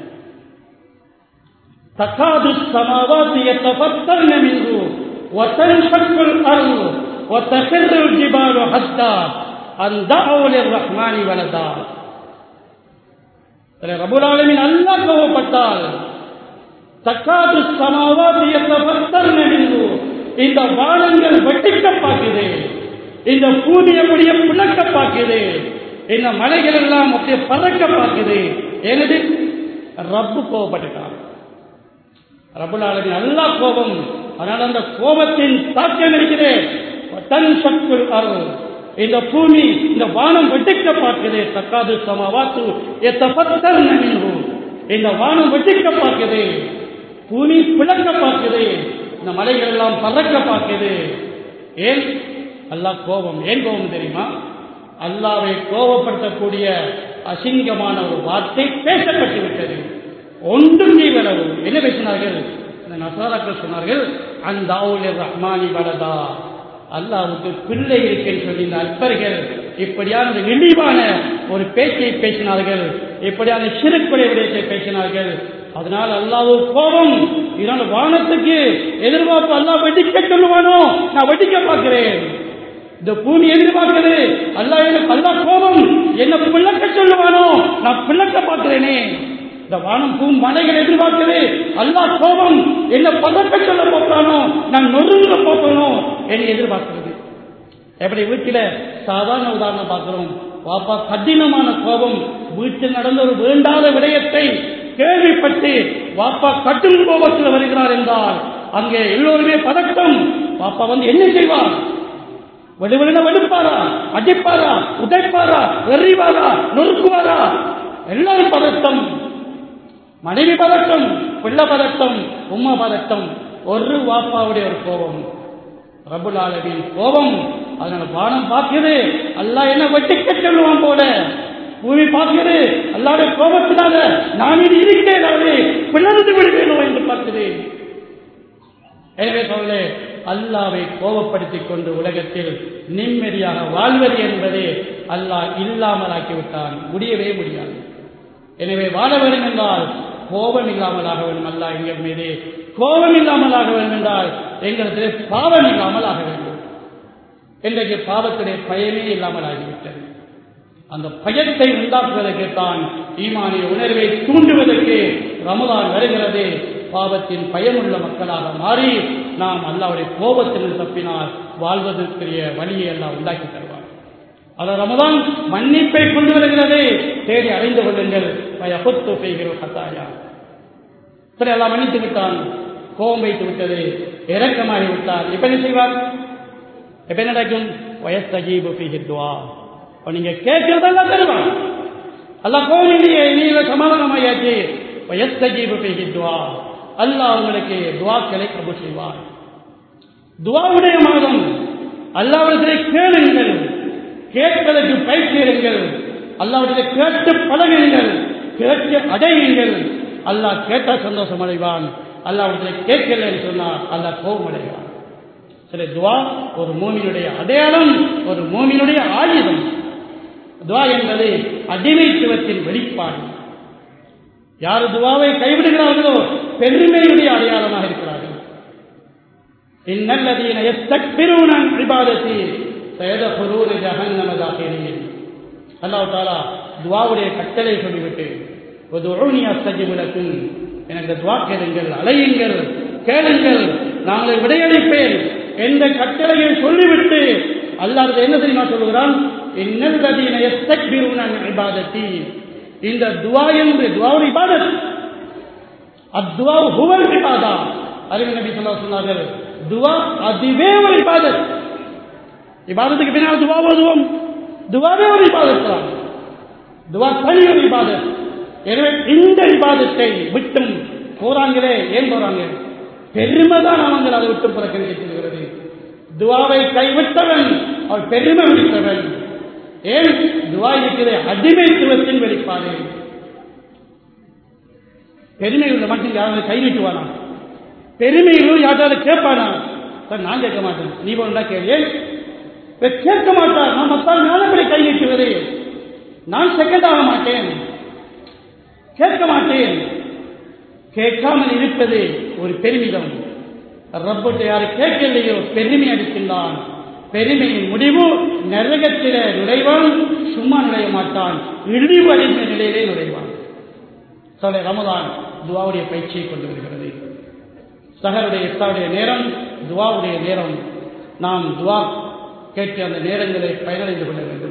தக்காது சமாவாசி يتفطرن منه وتنشق الأرض وتخر الجبال حتى أن دعوا للرحمن ولدا ரபுலாலமின் அல்லாஹ் கோபப்பட்டால் தக்காது சமாவாசி يتفطرن منه இந்த வானங்கள் வெட்டிக்க பார்க்குது இந்த பூமி அப்படியே பிளக்க பார்க்குது இந்த மலைகள் எல்லாம் அப்படியே பறக்க பார்க்குது எனது ரப்பு கோபப்பட்டுட்டான் ரபுலாளரின் நல்ல கோபம் அதனால் அந்த கோபத்தின் தாக்கம் இருக்குது தன் சக்குள் அருள் இந்த பூமி இந்த வானம் வெட்டிக்க பார்க்குது தக்காது சமவாத்து எத்தப்பத்தர் நனிவு இந்த வானம் வெட்டிக்க பார்க்குது பூமி பிளக்க பார்க்குது இந்த மலைகள் எல்லாம் பறக்க பார்க்குது ஏன் அல்லாஹ் கோபம் ஏன் கோபம் தெரியுமா அல்லாவை கோபப்படுத்தக்கூடிய அசிங்கமான ஒரு வார்த்தை பேசப்பட்டு விட்டது ஒன்றும் நீவளவு என்ன பேசினார்கள் இந்த நசாராக்கள் சொன்னார்கள் அந்த ரஹ்மானி வலதா அல்லாவுக்கு பிள்ளை இருக்கேன்னு சொல்லி இந்த அற்பர்கள் இப்படியான ஒரு இழிவான ஒரு பேச்சை பேசினார்கள் இப்படியான சிறுக்குறை விடயத்தை பேசினார்கள் அதனால் அல்லாவு கோபம் இதனால் வானத்துக்கு எதிர்பார்ப்பு அல்லாஹ் வெடிக்க சொல்லுவானோ நான் வெடிக்க பார்க்கிறேன் இந்த பூமி எதிர்பார்க்கிறது அல்லா எனக்கு அல்லா கோபம் என்ன பிள்ளக்க சொல்லுவானோ நான் பிள்ளக்க பார்க்கிறேனே இந்த வானம் பூ மலைகள் எதிர்பார்க்கிறது அல்லா கோபம் என்ன பதக்க சொல்ல போறானோ நான் நொறுங்க போக்கணும் என்னை எதிர்பார்க்கிறது எப்படி வீட்டில சாதாரண உதாரணம் பார்க்கிறோம் பாப்பா கடினமான கோபம் வீட்டில் நடந்த ஒரு வேண்டாத விடயத்தை கேள்விப்பட்டு பாப்பா கட்டும் கோபத்தில் வருகிறார் என்றால் அங்கே எல்லோருமே பதட்டம் பாப்பா வந்து என்ன செய்வார் வெடுவெடுன வெடுப்பாரா அடிப்பாரா உதைப்பாரா எறிவாரா நொறுக்குவாரா எல்லாரும் பதட்டம் மனைவி பதட்டம் பிள்ளை பதட்டம் உம்மா பதட்டம் ஒரு வாப்பாவுடைய ஒரு கோபம் ரபுல் ஆலமின் கோபம் அதனால வானம் பார்க்கிறது அல்லாஹ் என்ன வெட்டிக்க சொல்லுவான் போல பூமி பார்க்கிறது அல்லாவுடைய கோபத்தினால நான் இது இருக்கிறேனாலே பிளர்ந்து விடுவேனோ என்று பார்க்கிறேன் எனவே சொல்ல அல்லாவை கோபப்படுத்திக் கொண்டு உலகத்தில் நிம்மதியாக வாழ்வது என்பது அல்லாஹ் இல்லாமலாக்கிவிட்டான் முடியவே முடியாது எனவே வாழ வேண்டும் என்றால் கோபம் இல்லாமலாக வேண்டும் அல்லாஹ் எங்கள் மீது கோபம் இல்லாமலாக வேண்டும் என்றால் எங்களிடத்திலே பாவம் இல்லாமலாக வேண்டும் இன்றைக்கு பாவத்துடைய பயமே இல்லாமல் ஆகிவிட்டது அந்த பயத்தை உண்டாக்குவதற்குத்தான் ஈமானிய உணர்வை தூண்டுவதற்கு ரமதான் வருகிறது பாவத்தின் பயமுள்ள மக்களாக மாறி நாம் அல்லாவுடைய கோபத்தில் தப்பினால் வாழ்வதற்குரிய வழியை எல்லாம் உண்டாக்கி தருவார் அது ரமதான் மன்னிப்பை கொண்டு வருகிறது தேடி அறிந்து கொள்ளுங்கள் பயப்பத்து பெய்கிற கத்தாயா சரி எல்லாம் மன்னித்து விட்டான் கோபம் வைத்து விட்டது இறக்கமாகி விட்டார் இப்ப என்ன செய்வார் இப்ப என்ன நடக்கும் வயசகீபு பிஹித்வா அப்ப நீங்க கேட்கிறதெல்லாம் தருவான் அல்லாஹ் கோபம் இல்லையே நீங்க சமாதானமாயாச்சு வயசகீபு பிஹித்வா அல்லாஹ் உங்களுக்கு துவாக்களை கபூல் செய்வார் துவாவுடைய மாதம் அல்லாவிடத்திலே கேளுங்கள் கேட்பதற்கு பயிற்சியுங்கள் அல்லாவிடத்திலே கேட்டு பழகுங்கள் கேட்டு அடையுங்கள் அல்லாஹ் கேட்டால் சந்தோஷம் அடைவான் அல்லாவிடத்திலே கேட்கலன்னு சொன்னால் அல்லாஹ் கோபம் அடைவான் சரி துவா ஒரு மூமியினுடைய அடையாளம் ஒரு மூமியினுடைய ஆயுதம் துவா என்பது அடிமைத்துவத்தின் வெளிப்பாடு யார் துவாவை கைவிடுகிறார்களோ பெருமையுடைய அடையாளமாக இருக்கிறார்கள் இந்நல்லதீன எஸ்தக்பிரூன விவாதத்தி சயதபுரூன ஜஹன்னம தாகிரீன் அல்லாஹ் தாலா துவாவுடைய கட்டளை சொல்லிவிட்டு ஒரு உழுனி அஸ்தஜிபுலக்கும் எனக்கு துவா கேளுங்கள் அலையுங்கள் கேளுங்கள் நாங்கள் விடையளிப்பேன் என்ற கட்டளையை சொல்லிவிட்டு அல்லாஹ் என்ன தெரியுமா சொல்லுகிறான் இன்னல்லதீன எஸ்தக்பிரூன இபாதத்தி இந்த துவா என்று துவாவுடைய இபாதத் அத்வா ஹுவல் இபாதா அறிவு நபி சொல்லா சொன்னார்கள் துவா அதுவே ஒரு இபாதத் இபாதத்துக்கு பின்னால் துவா ஓதுவோம் துவாவே ஒரு இபாதத் தான் துவா தனி ஒரு இபாதத் எனவே இந்த இபாதத்தை விட்டும் போறாங்களே ஏன் போறாங்க பெருமைதான் அவங்க அதை விட்டு புறக்கணிக்க செல்கிறது துவாவை கைவிட்டவன் அவன் பெருமை விடுத்தவன் ஏன் துவா இருக்கிற அடிமைத்துவத்தின் வெளிப்பாடு பெருமை உள்ள மட்டும் யாராவது கை நீட்டுவானா பெருமையிலும் யாராவது கேட்பானா சார் நான் கேட்க மாட்டேன் நீ போனா கேள்வி கேட்க மாட்டார் நான் மத்தால் ஞானப்படி கை நீட்டுவது நான் செகண்ட் ஆக மாட்டேன் கேட்க மாட்டேன் கேட்காமல் இருப்பது ஒரு பெருமிதம் ரப்பத்தை யாரு கேட்கலையோ பெருமை அடிக்கின்றான் பெருமையின் முடிவு நரகத்தில நுழைவான் சும்மா நுழைய மாட்டான் இழிவு அடைந்த நிலையிலே நுழைவான் சொல்ல ரமதான் துவாவுடைய பயிற்சியை கொண்டு வருகிறது சகருடைய இஃப்தாருடைய நேரம் துவாவுடைய நேரம் நாம் துவா கேட்டு அந்த நேரங்களை பயனடைந்து கொள்ள வேண்டும்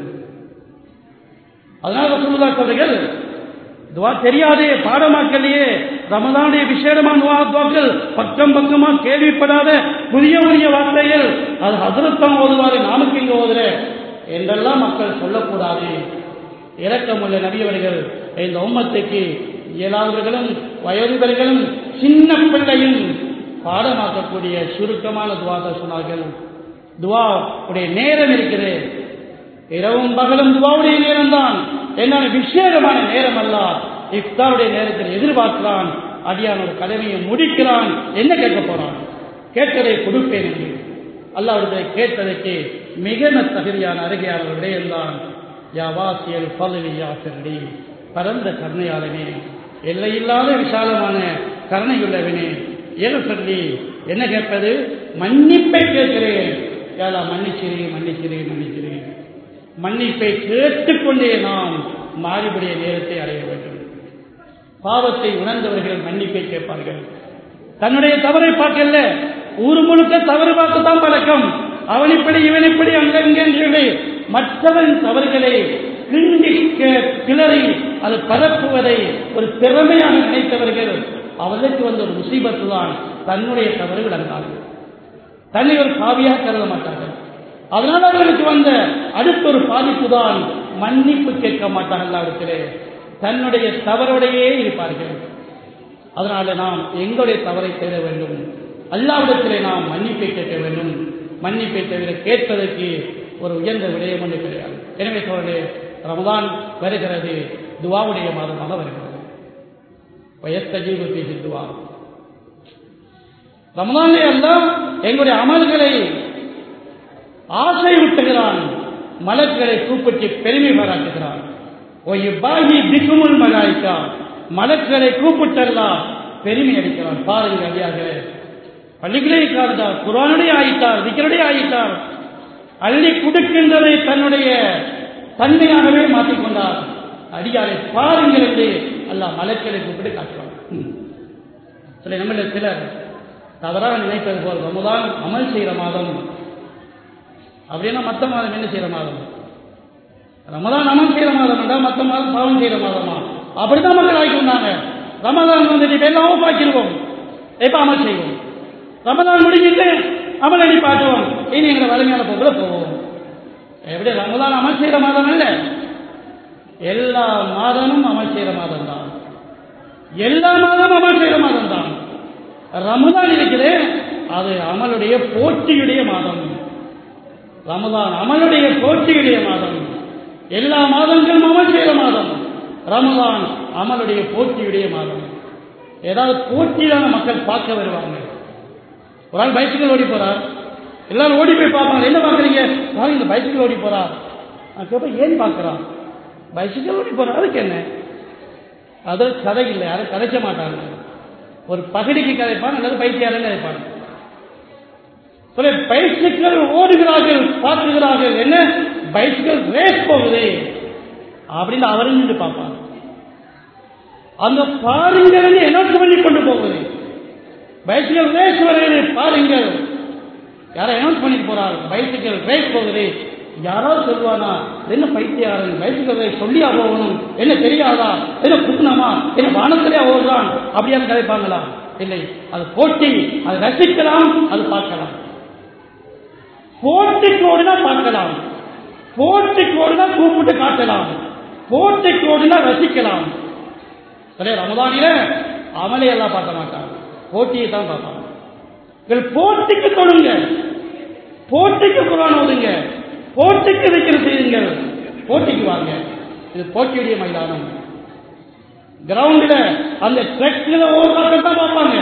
அதனால சொல்லுதா சொல்றீர்கள் துவா தெரியாதே பாடமாக்கலையே ரமதானுடைய விசேடமான துவா துவாக்கள் பக்கம் பக்கமா கேள்விப்படாத புதிய புதிய வார்த்தைகள் அது ஹசரத்தம் ஓதுவாரு நாமக்கு இங்க ஓதுற என்றெல்லாம் மக்கள் சொல்லக்கூடாது இரக்கமுள்ள நபியவர்கள் இந்த உம்மத்துக்கு இயலாதவர்களும் வயோதிபர்களும் சின்ன பிள்ளையும் பாடமாக்கக்கூடிய சுருக்கமான துவாக சொன்னார்கள் துவா உடைய நேரம் இருக்கிறது இரவும் பகலும் துவாவுடைய நேரம் தான் என்ன விசேஷமான நேரம் அல்ல இஃப்தாருடைய நேரத்தில் எதிர்பார்க்கிறான் அடியான் ஒரு கடமையை முடிக்கிறான் என்ன கேட்க போறான் கேட்கதை கொடுப்பேன் என்று அல்லாவுடைய கேட்பதற்கு மிக தகுதியான அருகையான விடயம்தான் யாவாசியல் பதவி யாசிரடி பரந்த கருணையாளனே எல்லையில்லாத விசாலமான கருணையுள்ளவனே என சொல்லி என்ன கேட்பது மன்னிப்பை கேட்கிறேன் ஏழா மன்னிக்கிறேன் மன்னிக்கிறேன் மன்னிக்கிறேன் மன்னிப்பை கேட்டுக்கொண்டே நாம் மாறுபடிய நேரத்தை அடைய வேண்டும் பாவத்தை உணர்ந்தவர்கள் மன்னிப்பை கேட்பார்கள் தன்னுடைய தவறை பார்க்கல ஊர் முழுக்க தவறு பார்த்து தான் பழக்கம் அவன் இப்படி இவன் இப்படி அங்கங்கே சொல்லி மற்றவன் தவறுகளை கிண்டி கி- கிளறி அது பரப்புவதை ஒரு திறமையாக நினைத்தவர்கள் அவர்களுக்கு வந்த ஒரு முசீபத்து தான் தன்னுடைய தவறு விளங்காது தன்னை ஒரு பாவியாக கருத மாட்டார்கள் அதனால் அவர்களுக்கு வந்த அடுத்த ஒரு பாதிப்பு தான் மன்னிப்பு கேட்க மாட்டார்கள் எல்லாவிடத்திலே தன்னுடைய தவறோடையே இருப்பார்கள் அதனால நாம் எங்களுடைய தவறை தேட வேண்டும் அல்லாவிடத்திலே நாம் மன்னிப்பை கேட்க வேண்டும் மன்னிப்பை தவிர கேட்பதற்கு ஒரு உயர்ந்த விடயம் ஒன்று கிடையாது எனவே தோழர்களே ரமதான் வருகிறது துவாவுடைய மாதமாக வருகிறது வயத்தஜீவு பேசி துவா ரமதானே அல்லாஹ் எங்களுடைய அமல்களை ஆசை விட்டுகிறான் மலர்களை கூப்பிட்டு பெருமை பாராட்டுகிறான் பாகி திக்குமுல் மலாய்க்கா மலர்களை கூப்பிட்டெல்லாம் பெருமை அடிக்கிறான் பாருங்கள் அடியாக பள்ளிகளே காத்தார் குரானுடைய ஆயிட்டார் திக்கருடைய ஆயிட்டார் அள்ளி கொடுக்கின்றதை தன்னுடைய தன்மையாகவே மாற்றிக்கொண்டார் அடியாரை பாருங்கள் என்று அல்லாஹ் மலர்களை கூப்பிட்டு காட்டுவார் ம். சில நம்மள சிலர் தவறாக நினைப்பது போல் ரமதான் அமல் செய்கிற மாதம் அப்படின்னா மற்ற மாதம் என்ன செய்கிற மாதம் ரமதான் அமல் செய்கிற மாதம் என்றால் மற்ற மாதம் பாவம் செய்கிற மாதமா அப்படிதான் மக்கள் ஆகிக்கொண்டாங்க ரமதான் வந்துட்டு இப்ப எல்லாம் பாக்கிடுவோம் எப்ப அமல் செய்வோம் ரமதான் முடிஞ்சிட்டு அமல் அடி பாட்டுவோம் இனி எங்களை வலிமையான போக்குல போவோம் எப்படி ரமதான் அமல் செய்கிற மாதம் இல்லை எல்லா மாதமும் அமல் செய்கிற மாதம் தான் எல்லா மாதமும் அமல் செய்கிற மாதம் தான் ரமதான் இருக்குது அது அமலுடைய போட்டியுடைய மாதம் ரமதான் அமலுடைய போட்டியுடைய மாதம் எல்லா மாதங்களும் அமல் செய்கிற மாதம் ரமதான் அமலுடைய போட்டியுடைய மாதம் ஏதாவது போட்டியிலான மக்கள் பார்க்க வருவாங்க ஒரு ஆள் பைசிக்கல் ஓடி போறார் எல்லாரும் ஓடி போய் பார்ப்பாங்க என்ன பார்க்குறீங்க பாருங்க இந்த பைசிக்கல் ஓடி போறார் நான் கேட்பேன் ஏன் பார்க்குறான் பைசிக்கல் ஓடி போறார் அதுக்கு என்ன அது கதை இல்லை யாரும் கதைக்க மாட்டாங்க ஒரு பகடிக்கு கதைப்பான் அல்லது பைத்தியாரன் கதைப்பான் சில பைசிக்கல் ஓடுகிறார்கள் பார்க்குகிறார்கள் என்ன பைசிக்கல் ரேஸ் போகுது அப்படின்னு அவரும் நின்று பார்ப்பான் அந்த பாருங்கள் என்ன பண்ணி கொண்டு போகுது பைசிக்கல் ரேஸ் வருகிறது பாருங்கள் யாரை அனௌன்ஸ் பண்ணிட்டு போறாங்க பைசிக்கல் ரேஸ் போகுது யாராவது சொல்லுவானா என்ன பைத்தியாரன் பைசிக்கல் ரேஸ் சொல்லியா போகணும் என்ன தெரியாதா என்ன குத்தனமா என்ன வானத்திலே ஓடுறான் அப்படியான்னு கதைப்பாங்களா இல்லை அது போட்டி அது ரசிக்கலாம் அது பார்க்கலாம் போட்டிக்கு ஓடுனா பார்க்கலாம் போட்டிக்கு ஓடுனா கூப்பிட்டு காட்டலாம் போட்டிக்கு ஓடுனா ரசிக்கலாம் சரி ரமதானில அமலை எல்லாம் பார்க்க மாட்டாங்க போட்டியை தான் பார்ப்பாங்க இதில் போட்டிக்கு தொடுங்க போட்டிக்கு குரான் ஓதுங்க போட்டிக்கு வைக்கிற செய்யுங்கள் போட்டிக்கு வாங்க இது போட்டியுடைய மைதானம் கிரவுண்டில் அந்த ட்ரெக்கில் ஓடுறாங்க தான் பார்ப்பாங்க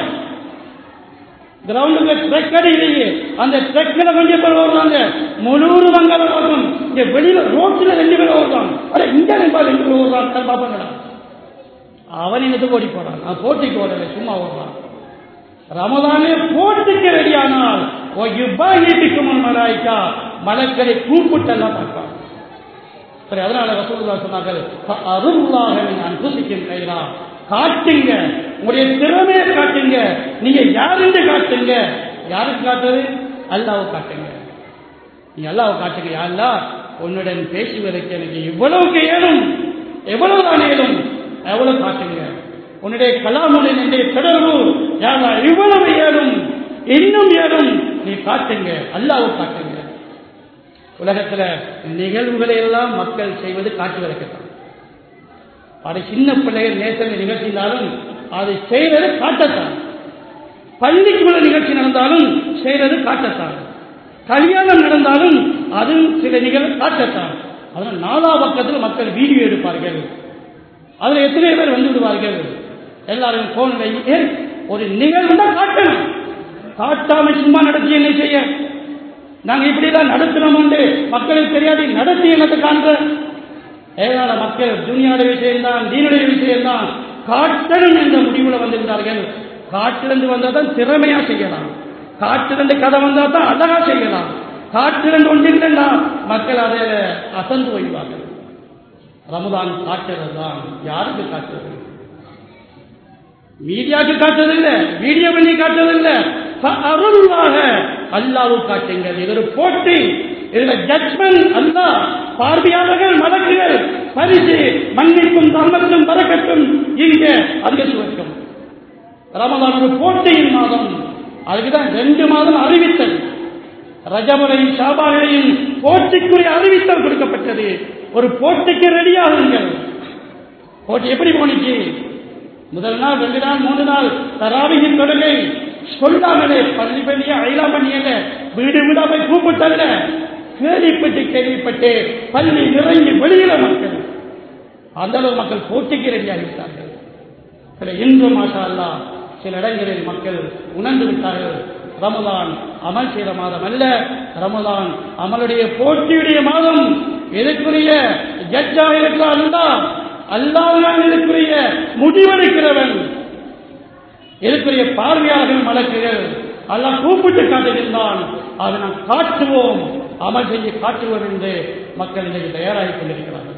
கிரவுண்டுல ட்ரெக் அடியிலேயே அந்த ட்ரெக்கில் கொஞ்சம் பேர் ஓடுறாங்க முழு வங்காள ஓடுறோம் இங்க வெளியில ரோட்டில் ரெண்டு பேர் ஓடுறாங்க அட இங்க ரெண்டு பேர் ரெண்டு பேர் ஓடுறாங்க பார்ப்பாங்கடா அவன் என்னத்துக்கு ஓடி போறான் நான் போட்டிக்கு ஓடலை சும்மா ஓடுறான் ரமதானே போட்டிக்கு ரெடியானால் ஓ யுப்பாகிட்டுக்கு முன் மலாய்க்கா மலக்களை கூப்பிட்டெல்லாம் பார்ப்பான் சரி அதனால ரசூலுல்லாஹ் சொன்னார்கள் அருளாக நான் புசிக்கும் கைரா காட்டுங்க உங்களுடைய திறமையை காட்டுங்க நீங்க யாருன்னு காட்டுங்க யாருக்கு காட்டுறது அல்லாவை காட்டுங்க நீ அல்லாவை காட்டுங்க யாருலா உன்னுடன் பேசுவதற்கு எனக்கு இவ்வளவுக்கு ஏழும் எவ்வளவு தான் ஏழும் எவ்வளவு காட்டுங்க உன்னுடைய கலாமுடன் என்னுடைய தொடர்பு யாரா இவ்வளவு ஏழும் இன்னும் ஏழும் நீ காட்டுங்க அல்லாவை காட்டுங்க உலகத்துல நிகழ்வுகளை எல்லாம் மக்கள் செய்வது காட்டுவதற்குத்தான் அது சின்ன பிள்ளைகள் நேசங்க நிகழ்ச்சினாலும் அதை செய்வது காட்டத்தான் பள்ளிக்குள்ள நிகழ்ச்சி நடந்தாலும் செய்வது காட்டத்தான் கல்யாணம் நடந்தாலும் அதுவும் சில நிகழ்வு காட்டத்தான் அதனால் நாலா பக்கத்தில் மக்கள் வீடியோ எடுப்பார்கள் அதுல எத்தனை பேர் வந்து விடுவார்கள் எல்லாரும் போனில் ஒரு நிகழ்வு தான் காட்டணும் காட்டாம சும்மா நடத்தி என்ன செய்ய நாங்க இப்படிதான் நடத்தினோம் என்று மக்களுக்கு தெரியாது நடத்தி எனக்கு காண்ற ஏதான மக்கள் துணியாடைய விஷயம்தான் தீனுடைய விஷயம்தான் காட்டணும் என்ற முடிவுல வந்திருந்தார்கள் காட்டிலிருந்து வந்தால் தான் திறமையா செய்யலாம் காட்டிலிருந்து கதை வந்தால் தான் அழகா செய்யலாம் காட்டிலிருந்து ஒன்றிருந்தா மக்கள் அதை அசந்து வைப்பார்கள் ரமதான் காட்டுறது தான் யாருக்கு காட்டுறது மீடியாவுக்கு காட்டுறதில்லை வீடியோ பண்ணி காட்டுறதில்லை அருளாக அல்லாவு காட்டுங்கள் இது ஒரு போட்டி இதுல ஜட்மெண்ட் அல்ல பார்வையாளர்கள் மலக்குகள் பரிசு மன்னிக்கும் தர்மத்தும் பறக்கட்டும் இங்கே அதிக சுவர்க்கம் ரமதான் ஒரு போட்டியின் மாதம் அதுக்குதான் ரெண்டு மாதம் அறிவித்தல் ரஜபரையும் ஷாபாகளையும் போட்டிக்குரிய அறிவித்தல் கொடுக்கப்பட்டது ஒரு போட்டிக்கு ரெடியாகுங்கள் போட்டி எப்படி போனிச்சு முதல் நாள் ரெண்டு நாள் மூணு நாள் தராவியின் தொழுகை சொல்லாமலே பள்ளி பள்ளிய அயலா பண்ணியல வீடு வீடா போய் கூப்பிட்டல்ல கேள்விப்பட்டு கேள்விப்பட்டு பள்ளி நிறைஞ்சு வெளியில மக்கள் அந்த அளவு மக்கள் போட்டிக்கு ரெடியாகிவிட்டார்கள் சில இன்று மாஷா அல்லா சில இடங்களில் மக்கள் உணர்ந்து விட்டார்கள் ரமதான் அமல் செய்த மாதம் அல்ல ரமதான் அமலுடைய போட்டியுடைய மாதம் எதற்குரிய ஜட்ஜா இருக்கிறார் அல்லா அல்லாதான் இதற்குரிய முடிவெடுக்கிறவன் இதற்குரிய பார்வையாளர்கள் மலக்குகள் அல்லாஹ் கூப்பிட்டு காட்டுகின்றான் அதை நாம் காட்டுவோம் அமல் செய்ய காட்டுவோம் என்று மக்கள் இன்றைக்கு தயாராகிக் கொண்டிருக்கிறார்கள்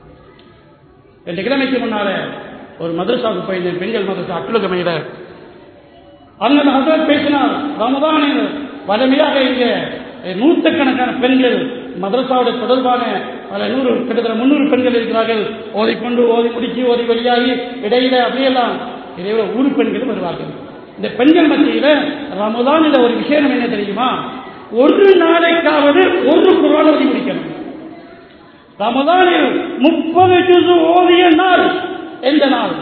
ரெண்டு கிழமைக்கு முன்னால ஒரு மதரசாவுக்கு போயிருந்தேன் பெண்கள் மதரசா அட்டுலகமையில அண்ணன் ஹசரத் பேசினார் ரமதானில் வலிமையாக இங்க நூற்றுக்கணக்கான பெண்கள் மதரசாவுடைய தொடர்பான பல நூறு கிட்டத்தட்ட முன்னூறு பெண்கள் இருக்கிறார்கள் ஓதிக்கொண்டு ஓதி முடிச்சு ஓதி வெளியாகி இடையில அப்படியெல்லாம் இடையில ஊரு பெண்களும் வருவார்கள் இந்த பெண்கள் மத்தியில ரமதானில் ஒரு விஷயம் என்ன தெரியுமா ஒரு நாளைக்காவது ஒரு குரான் ஓதி முடிக்கணும் ரமதானில் முப்பது ஜுசு ஓதிய நாள் எந்த நாள்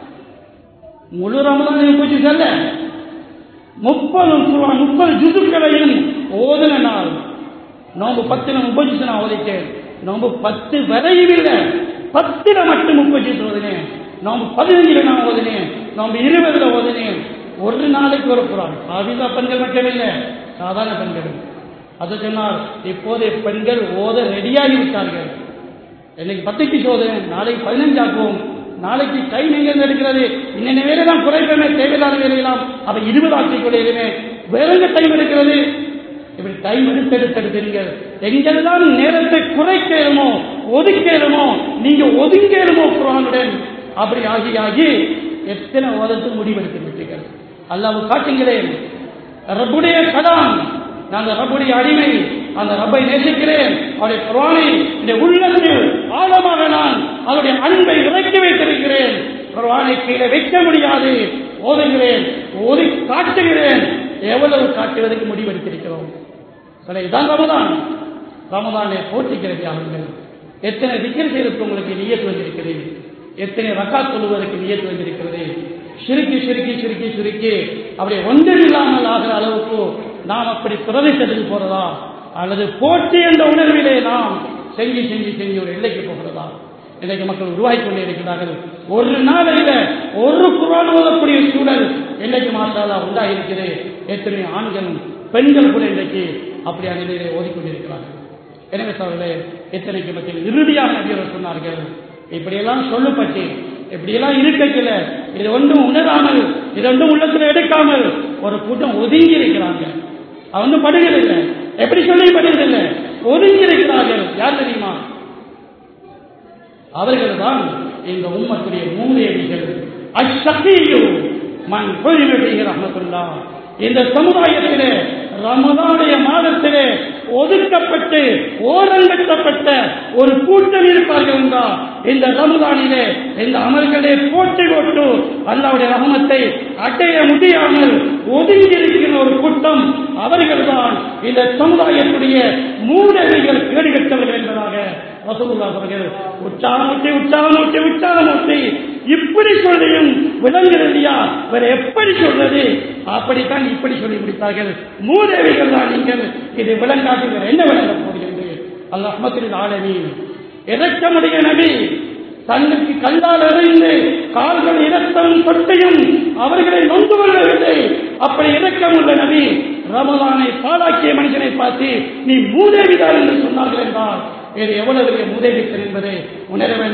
முழு ரமதானில் முப்பது ஜுசு அல்ல முப்பது குரான் முப்பது ஜுசுக்களையும் ஓதின நாள் நோம்பு பத்துல முப்பது ஜுசு நான் ஓதிட்டேன் நோம்பு பத்து வரையும் இல்லை பத்துல மட்டும் முப்பது ஜுசு ஓதினேன் நோம்பு பதினஞ்சுல நான் ஓதினேன் நோம்பு இருபதுல ஓதினேன் ஒரு நாளைக்கு ஒரு குரான் ஆவிதா பெண்கள் மட்டும் இல்லை சாதாரண பெண்கள் அது சொன்னார் இப்போதைய பெண்கள் ஓத ரெடியாகி விட்டார்கள் இன்னைக்கு பத்துக்கு சோதனை நாளைக்கு பதினஞ்சு ஆக்குவோம் நாளைக்கு கை நீங்கள் இருக்கிறது இன்னென்ன வேலையெல்லாம் குறைப்பமே தேவையில்லாத வேலையெல்லாம் அதை இருபது ஆக்கிக் கொள்ளையிலுமே வேறெங்க டைம் இருக்கிறது இப்படி டைம் எடுத்து எடுத்து எடுத்துறீங்க எங்கெல்லாம் நேரத்தை குறைக்கலுமோ ஒதுக்கலுமோ நீங்க ஒதுங்கலுமோ குரானுடன் அப்படி ஆகி ஆகி எத்தனை ஓதத்து முடிவெடுத்து விட்டீர்கள் அல்லாவு காட்டுகிறேன் ரப்புடைய கலாம் நான் ரப்புடைய அடிமை அந்த ரப்பை நேசிக்கிறேன் அவருடைய குரானை இந்த உள்ளத்தில் ஆழமாக நான் அவருடைய அன்பை இறக்கி வைத்திருக்கிறேன் குரானை கீழே வைக்க முடியாது ஓதுகிறேன் ஓதி காட்டுகிறேன் எவ்வளவு காட்டுவதற்கு முடிவெடுத்திருக்கிறோம் இதான் ரமதான் ரமதானை போட்டிக்கிறது அவர்கள் எத்தனை விக்கல் செய்வதற்கு உங்களுக்கு நியத்து வந்திருக்கிறது எத்தனை ரக்கா சொல்லுவதற்கு நியத்து வந்திருக்கிறது சுருக்கி சுருக்கி சுருக்கி சுருக்கி அப்படி ஒன்றில்லாமல் ஆகிற அளவுக்கு நாம் அப்படி பிரவேசத்துக்கு போறதா அல்லது போட்டி என்ற உணர்விலே நாம் செஞ்சு செஞ்சு செஞ்சு ஒரு எல்லைக்கு போகிறதா இன்றைக்கு மக்கள் உருவாகி கொண்டே இருக்கிறார்கள் ஒரு நாளையில ஒரு குரான் ஓதக்கூடிய சூழல் இன்றைக்கு மாற்றாதா உண்டாகி இருக்கிறது எத்தனை ஆண்களும் பெண்கள் கூட இன்றைக்கு அப்படியான நிலையிலே ஓதிக்கொண்டிருக்கிறார்கள் எனவே சோழர்களே எத்தனைக்கு மக்கள் இறுதியாக நபியவர் சொன்னார்கள் இப்படியெல்லாம் சொல்லப்பட்டு இப்படியெல்லாம் இருக்கல இது ஒன்றும் உணராமல் இது ஒன்றும் உள்ளத்தில் எடுக்காமல் ஒரு கூட்டம் ஒதுங்கி இருக்கிறாங்க அவன் படுகிறதில்லை எப்படி சொல்லி படுகிறதில்லை ஒதுங்கி இருக்கிறார்கள் யார் தெரியுமா அவர்கள் தான் இந்த உம்மத்துடைய மூதேவிகள் அஷகியு மண் பொழிவுடைய ரஹமத்துல்லா இந்த சமுதாயத்திலே ரமதானுடைய மாதத்திலே ஒதுக்கப்பட்டு ஓரங்கட்டப்பட்ட ஒரு கூட்டம் இருப்பார்கள் என்றால் இந்த ரமதானிலே இந்த அமல்களே போட்டி போட்டு அல்லாவுடைய ரகமத்தை அடைய முடியாமல் ஒதுங்கியிருக்கிற ஒரு கூட்டம் அவர்கள்தான் இந்த சமுதாயத்துடைய மூடவிகள் கேடுகட்டவர்கள் என்பதாக ரசூலுல்லாஹ் அவர்கள் உற்சாகமூட்டி உற்சாகமூட்டி உற்சாகமூட்டி இப்படி சொல்லியும் விளங்குறதியா வேற எப்படி சொல்றது அப்படித்தான் இப்படி சொல்லி முடித்தார்கள் மூதேவிகள் தான் நீங்கள் இது விளங்காட்டி வேற என்ன விளங்க போகிறது அல்ல அஹமத்தின் ஆலமி இறக்கமுடைய நபி தன்னுக்கு கல்லால் எறிந்து கால்கள் இரத்தம் தொட்டையும் அவர்களை நொந்து கொள்ளவில்லை அப்படி இரக்கமுள்ள நபி ரமலானை பாழாக்கிய மனிதனை பார்த்து நீ மூதேவிதான் என்று சொன்னார்கள் என்றால் இது எவ்வளவு பெரிய மூதேவித்தல் என்பதை உணர வேண்டும்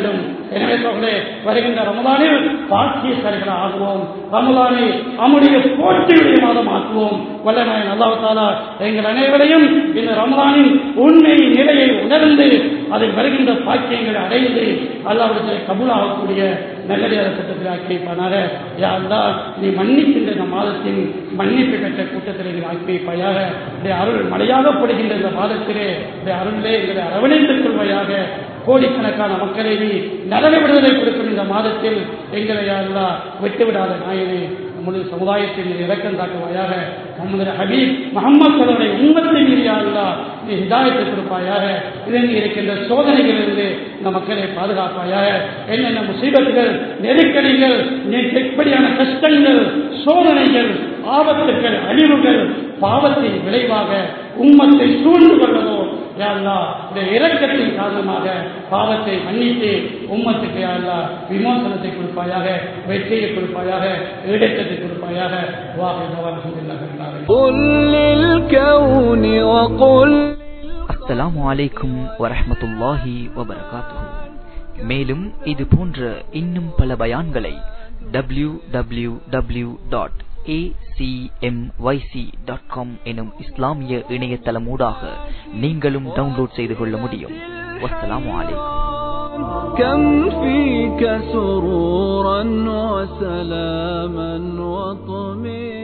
எனவே சொல்லே வருகின்ற ரமதானில் பாக்கியஸ்தர்கள் ஆகுவோம் ரமதானை நம்முடைய போட்டியுடைய மாதம் ஆக்குவோம் வல்லநாயன் அல்லாஹாலா எங்கள் அனைவரையும் இந்த ரமதானின் உண்மை நிலையை உணர்ந்து அதில் வருகின்ற பாக்கியங்களை அடைந்து அல்லாவிடத்தை கபூலாகக்கூடிய நல்லடியார சட்டத்தில் ஆக்கியப்பானாக யா அல்லா நீ மன்னிக்கின்ற இந்த மாதத்தின் மன்னிப்பு பெற்ற கூட்டத்தில் எங்களை ஆக்கியப்பாயாக உடைய அருள் மழையாக படுகின்ற இந்த மாதத்திலே உடைய அருளிலே எங்களை அரவணைத்துக் கொள்வாயாக கோடிக்கணக்கான மக்களை நீ நலன விடுதலை கொடுக்கும் இந்த மாதத்தில் எங்களை அல்லா விட்டுவிடாத நாயனே நம்முடைய சமுதாயத்தில் நீ இறக்கம் தாக்குவாயாக முகமது ஹபீப் முகமது சலோடைய உண்மத்தை மீறியா அல்லா நீ ஹிதாயத்தை கொடுப்பாயாக இதன் இருக்கின்ற சோதனைகளிலிருந்து இந்த மக்களை பாதுகாப்பாயாக என்னென்ன முசீபத்துகள் நெருக்கடிகள் எப்படியான கஷ்டங்கள் சோதனைகள் ஆபத்துகள் அழிவுகள் பாவத்தின் விளைவாக உம்மத்தை சூழ்ந்து கொள்வதோ யாழ்லா இந்த இரக்கத்தின் காரணமாக பாவத்தை மன்னித்து உம்மத்துக்கு யாழ்லா விமோசனத்தை கொடுப்பாயாக வெற்றியை கொடுப்பாயாக ஈடேற்றத்தை கொடுப்பாயாக வாகை قل للكون وقل அஸ்ஸலாமு அலைக்கும் வரஹ்மத்துல்லாஹி வபரகாத்துஹு மேலும் இது போன்ற இன்னும் பல பயான்களை W W W dot dot com எனும் இஸ்லாமிய இணையதளமூடாக நீங்களும் டவுன்லோட் செய்து கொள்ள முடியும் வஸ்ஸலாமு அலைக்கும் كم فيك سرورا وسلاما وطمئنا